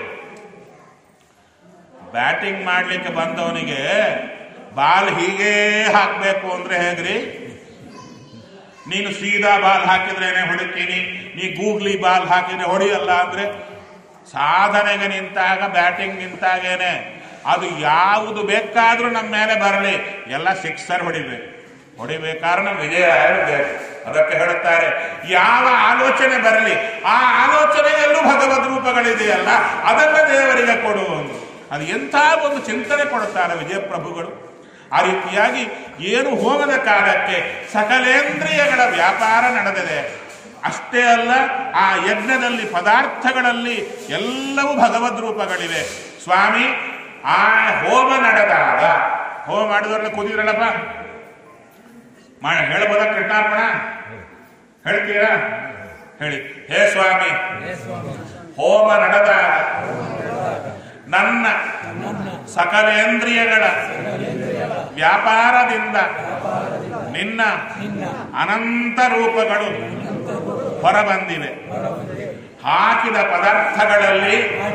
ಬ್ಯಾಟಿಂಗ್ ಮಾಡ್ಲಿಕ್ಕೆ ಬಂದವನಿಗೆ ಬಾಲ್ ಹೀಗೇ ಹಾಕ್ಬೇಕು ಅಂದ್ರೆ ಹೇಗ್ರಿ ನೀನು ಸೀದಾ ಬಾಲ್ ಹಾಕಿದ್ರೇನೆ ಹೊಡಿತೀನಿ ನೀ ಗೂಗ್ಲಿ ಬಾಲ್ ಹಾಕಿದ್ರೆ ಹೊಡಿಯಲ್ಲ ಅಂದ್ರೆ ಸಾಧನೆಗೆ ನಿಂತಾಗ ಬ್ಯಾಟಿಂಗ್ ನಿಂತಾಗೇನೆ ಅದು ಯಾವುದು ಬೇಕಾದ್ರೂ ನಮ್ಮ ಮೇಲೆ ಬರಲಿ ಎಲ್ಲ ಸಿಕ್ಸರ್ ಹೊಡಿಬೇಕು ಹೊಡಿಬೇಕಾದ್ರೆ ನಮ್ಮ ವಿಜಯ ಬೇಕು ಅದಕ್ಕೆ ಹೇಳುತ್ತಾರೆ ಯಾವ ಆಲೋಚನೆ ಬರಲಿ ಆ ಆಲೋಚನೆಯಲ್ಲೂ ಭಗವದ್ ರೂಪಗಳಿದೆಯಲ್ಲ ಅದನ್ನ ದೇವರಿಗೆ ಕೊಡುವುದು ಅದು ಎಂಥ ಒಂದು ಚಿಂತನೆ ಕೊಡುತ್ತಾರೆ ವಿಜಯಪ್ರಭುಗಳು ಆ ರೀತಿಯಾಗಿ ಏನು ಹೋಗದ ಕಾಲಕ್ಕೆ ಸಕಲೇಂದ್ರಿಯಗಳ ವ್ಯಾಪಾರ ನಡೆದಿದೆ ಅಷ್ಟೇ ಅಲ್ಲ ಆ ಯಜ್ಞದಲ್ಲಿ ಪದಾರ್ಥಗಳಲ್ಲಿ ಎಲ್ಲವೂ ಭಗವದ್ ರೂಪಗಳಿವೆ ಸ್ವಾಮಿ ಆ ಹೋಮ ನಡೆದಾಗ ಹೋಮ ಮಾಡಿದ್ರಲ್ಲ ಕೂತಿದ್ರಲ್ಲಪ್ಪ ಮಾಡ ಹೇಳ್ಬೋದ ಕೃಷ್ಣಾರ್ಪಣ ಹೇಳ್ತೀರಾ ಹೇಳಿ ಹೇ ಸ್ವಾಮಿ ಹೋಮ ನಡೆದಾಗ ನನ್ನ ಸಕಲೇಂದ್ರಿಯಗಳ ವ್ಯಾಪಾರದಿಂದ ನಿನ್ನ ಅನಂತ ರೂಪಗಳು ಹೊರಬಂದಿವೆ ಹಾಕಿದ ಪದಾರ್ಥಗಳಲ್ಲಿ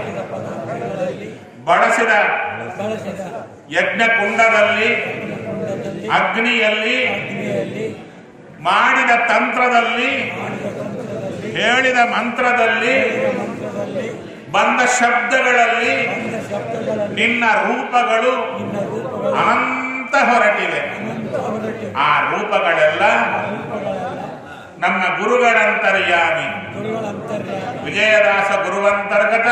ಬಳಸಿದ ಯಜ್ಞ ಕುಂಡದಲ್ಲಿ ಅಗ್ನಿಯಲ್ಲಿ ಮಾಡಿದ ತಂತ್ರದಲ್ಲಿ ಹೇಳಿದ ಮಂತ್ರದಲ್ಲಿ ಬಂದ ಶಬ್ದಗಳಲ್ಲಿ ನಿನ್ನ ರೂಪಗಳು ಅನಂತ ಹೊರಟಿವೆ ಆ ರೂಪಗಳೆಲ್ಲ ನಮ್ಮ ಗುರುಗಳಂತರ್ಯಾಮಿ ವಿಜಯದಾಸ ಗುರುವಂತರ್ಗತ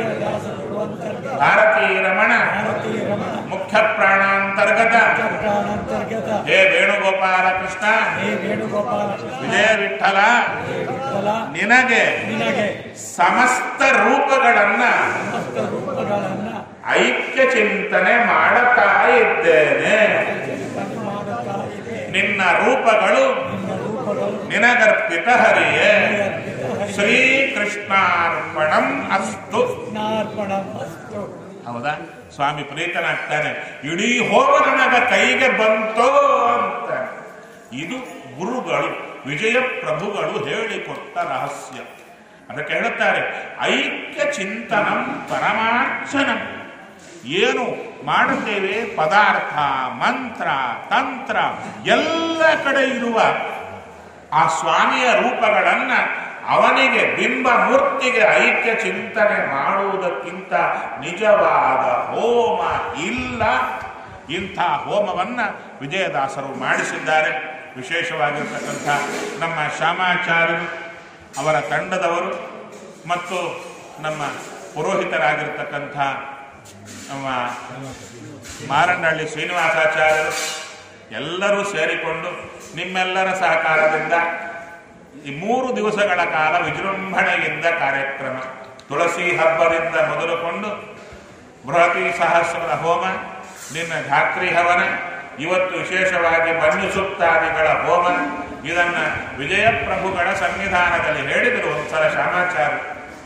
ಭಾರತೀಯ ರಮಣ ಮುಖ್ಯ ಪ್ರಾಣಾಂತರ್ಗತ ಪ್ರಾಣಾಂತರ್ಗತ ಹೇ ವೇಣುಗೋಪಾಲ ಕೃಷ್ಣ ಹೇ ವೇಣುಗೋಪಾಲ ಕೃಷ್ಣ ವಿಜಯ ವಿಠಲ ವಿಠಲ ನಿನಗೆ ನಿನಗೆ ಸಮಸ್ತ ರೂಪಗಳನ್ನ ಸಮಸ್ತ ರೂಪಗಳನ್ನ ಐಕ್ಯ ಚಿಂತನೆ ಮಾಡುತ್ತಾ ಇದ್ದೇನೆ ಚಿಂತನೆ ಮಾಡುತ್ತಾ ಇದೆ ನಿನ್ನ ರೂಪಗಳು ನಿನ್ನ ರೂಪಗಳು ನಿನಗರ್ಪಿತ ಹರಿಯೇ ಅರ್ಪಿತ ಹರಿ ಶ್ರೀಕೃಷ್ಣಾರ್ಪಣಂ ಅಸ್ತು ಕೃಷ್ಣಾರ್ಪಣ ಅಸ್ತು ಹೌದಾ ಸ್ವಾಮಿ ಪ್ರೀತನಾಗ್ತಾನೆ ಇಡೀ ಹೋಮ ನನಗ ಕೈಗೆ ಬಂತೋ ಅಂತ ಇದು ಗುರುಗಳು ವಿಜಯ ಪ್ರಭುಗಳು ಹೇಳಿಕೊಟ್ಟ ರಹಸ್ಯ ಅದಕ್ಕೆ ಹೇಳುತ್ತಾರೆ ಐಕ್ಯ ಚಿಂತನಂ ಪರಮಾರ್ಚನಂ ಏನು ಮಾಡುತ್ತೇವೆ ಪದಾರ್ಥ ಮಂತ್ರ ತಂತ್ರ ಎಲ್ಲ ಕಡೆ ಇರುವ ಆ ಸ್ವಾಮಿಯ ರೂಪಗಳನ್ನ ಅವನಿಗೆ ಬಿಂಬ ಮೂರ್ತಿಗೆ ಐಕ್ಯ ಚಿಂತನೆ ಮಾಡುವುದಕ್ಕಿಂತ ನಿಜವಾದ ಹೋಮ ಇಲ್ಲ ಇಂಥ ಹೋಮವನ್ನ ವಿಜಯದಾಸರು ಮಾಡಿಸಿದ್ದಾರೆ ವಿಶೇಷವಾಗಿರ್ತಕ್ಕಂಥ ನಮ್ಮ ಶ್ಯಾಮಾಚಾರ್ಯರು ಅವರ ತಂಡದವರು ಮತ್ತು ನಮ್ಮ ಪುರೋಹಿತರಾಗಿರ್ತಕ್ಕಂಥ ನಮ್ಮ ಮಾರನಹಳ್ಳಿ ಶ್ರೀನಿವಾಸಾಚಾರ್ಯರು ಎಲ್ಲರೂ ಸೇರಿಕೊಂಡು ನಿಮ್ಮೆಲ್ಲರ ಸಹಕಾರದಿಂದ ಈ ಮೂರು ದಿವಸಗಳ ಕಾಲ ವಿಜೃಂಭಣೆಯಿಂದ ಕಾರ್ಯಕ್ರಮ ತುಳಸಿ ಹಬ್ಬದಿಂದ ಮೊದಲುಕೊಂಡು ಬೃಹತಿ ಸಹಸ್ರದ ಹೋಮ ನಿನ್ನ ಧಾತ್ರಿ ಹವನ ಇವತ್ತು ವಿಶೇಷವಾಗಿ ಬನ್ನಿ ಸುತ್ತಾದಿಗಳ ಹೋಮ ಇದನ್ನ ವಿಜಯಪ್ರಭುಗಳ ಸನ್ನಿಧಾನದಲ್ಲಿ ಹೇಳಿದರು ಒಂದ್ಸಲ ಶ್ಯಾಮಾಚಾರ್ಯ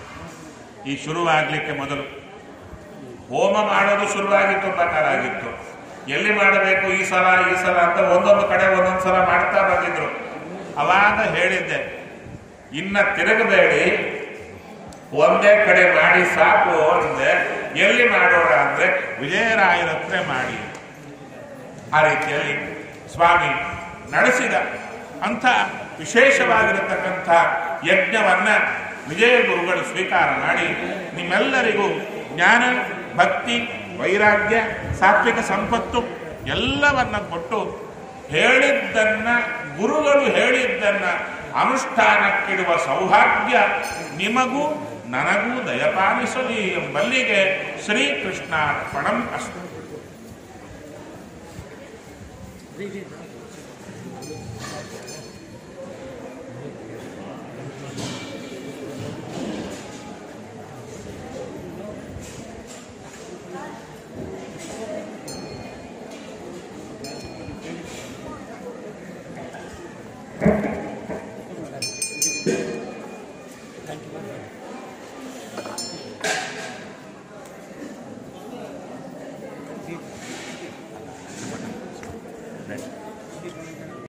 ಈ ಶುರುವಾಗಲಿಕ್ಕೆ ಮೊದಲು ಹೋಮ ಮಾಡೋದು ಶುರುವಾಗಿ ತುಂಬಾ ಕಾಲ ಆಗಿತ್ತು ಎಲ್ಲಿ ಮಾಡಬೇಕು ಈ ಸಲ ಈ ಸಲ ಅಂತ ಒಂದೊಂದು ಕಡೆ ಒಂದೊಂದು ಸಲ ಮಾಡ್ತಾ ಬಂದಿದ್ರು ಅವಾಗ ಹೇಳಿದ್ದೆ ಇನ್ನ ತಿರುಗಬೇಡಿ ಒಂದೇ ಕಡೆ ಮಾಡಿ ಸಾಕು ಅಂದೆ ಎಲ್ಲಿ ಮಾಡೋಣ ಅಂದ್ರೆ ವಿಜಯರಾಯರ ಹತ್ರ ಮಾಡಿ ಆ ರೀತಿಯಲ್ಲಿ ಸ್ವಾಮಿ ನಡೆಸಿದ ಅಂಥ ವಿಶೇಷವಾಗಿರತಕ್ಕಂಥ ಯಜ್ಞವನ್ನ ವಿಜಯ ಗುರುಗಳು ಸ್ವೀಕಾರ ಮಾಡಿ ನಿಮ್ಮೆಲ್ಲರಿಗೂ ಜ್ಞಾನ ಭಕ್ತಿ ವೈರಾಗ್ಯ ಸಾತ್ವಿಕ ಸಂಪತ್ತು ಎಲ್ಲವನ್ನ ಕೊಟ್ಟು ಹೇಳಿದ್ದನ್ನ ಗುರುಗಳು ಹೇಳಿದ್ದನ್ನ ಅನುಷ್ಠಾನಕ್ಕಿಡುವ ಸೌಭಾಗ್ಯ ನಿಮಗೂ ನನಗೂ ದಯಪಾಲಿಸಲಿ ಎಂಬಲ್ಲಿಗೆ ಶ್ರೀಕೃಷ್ಣಾರ್ಪಣಂ ಅಸ್ತು Thank you.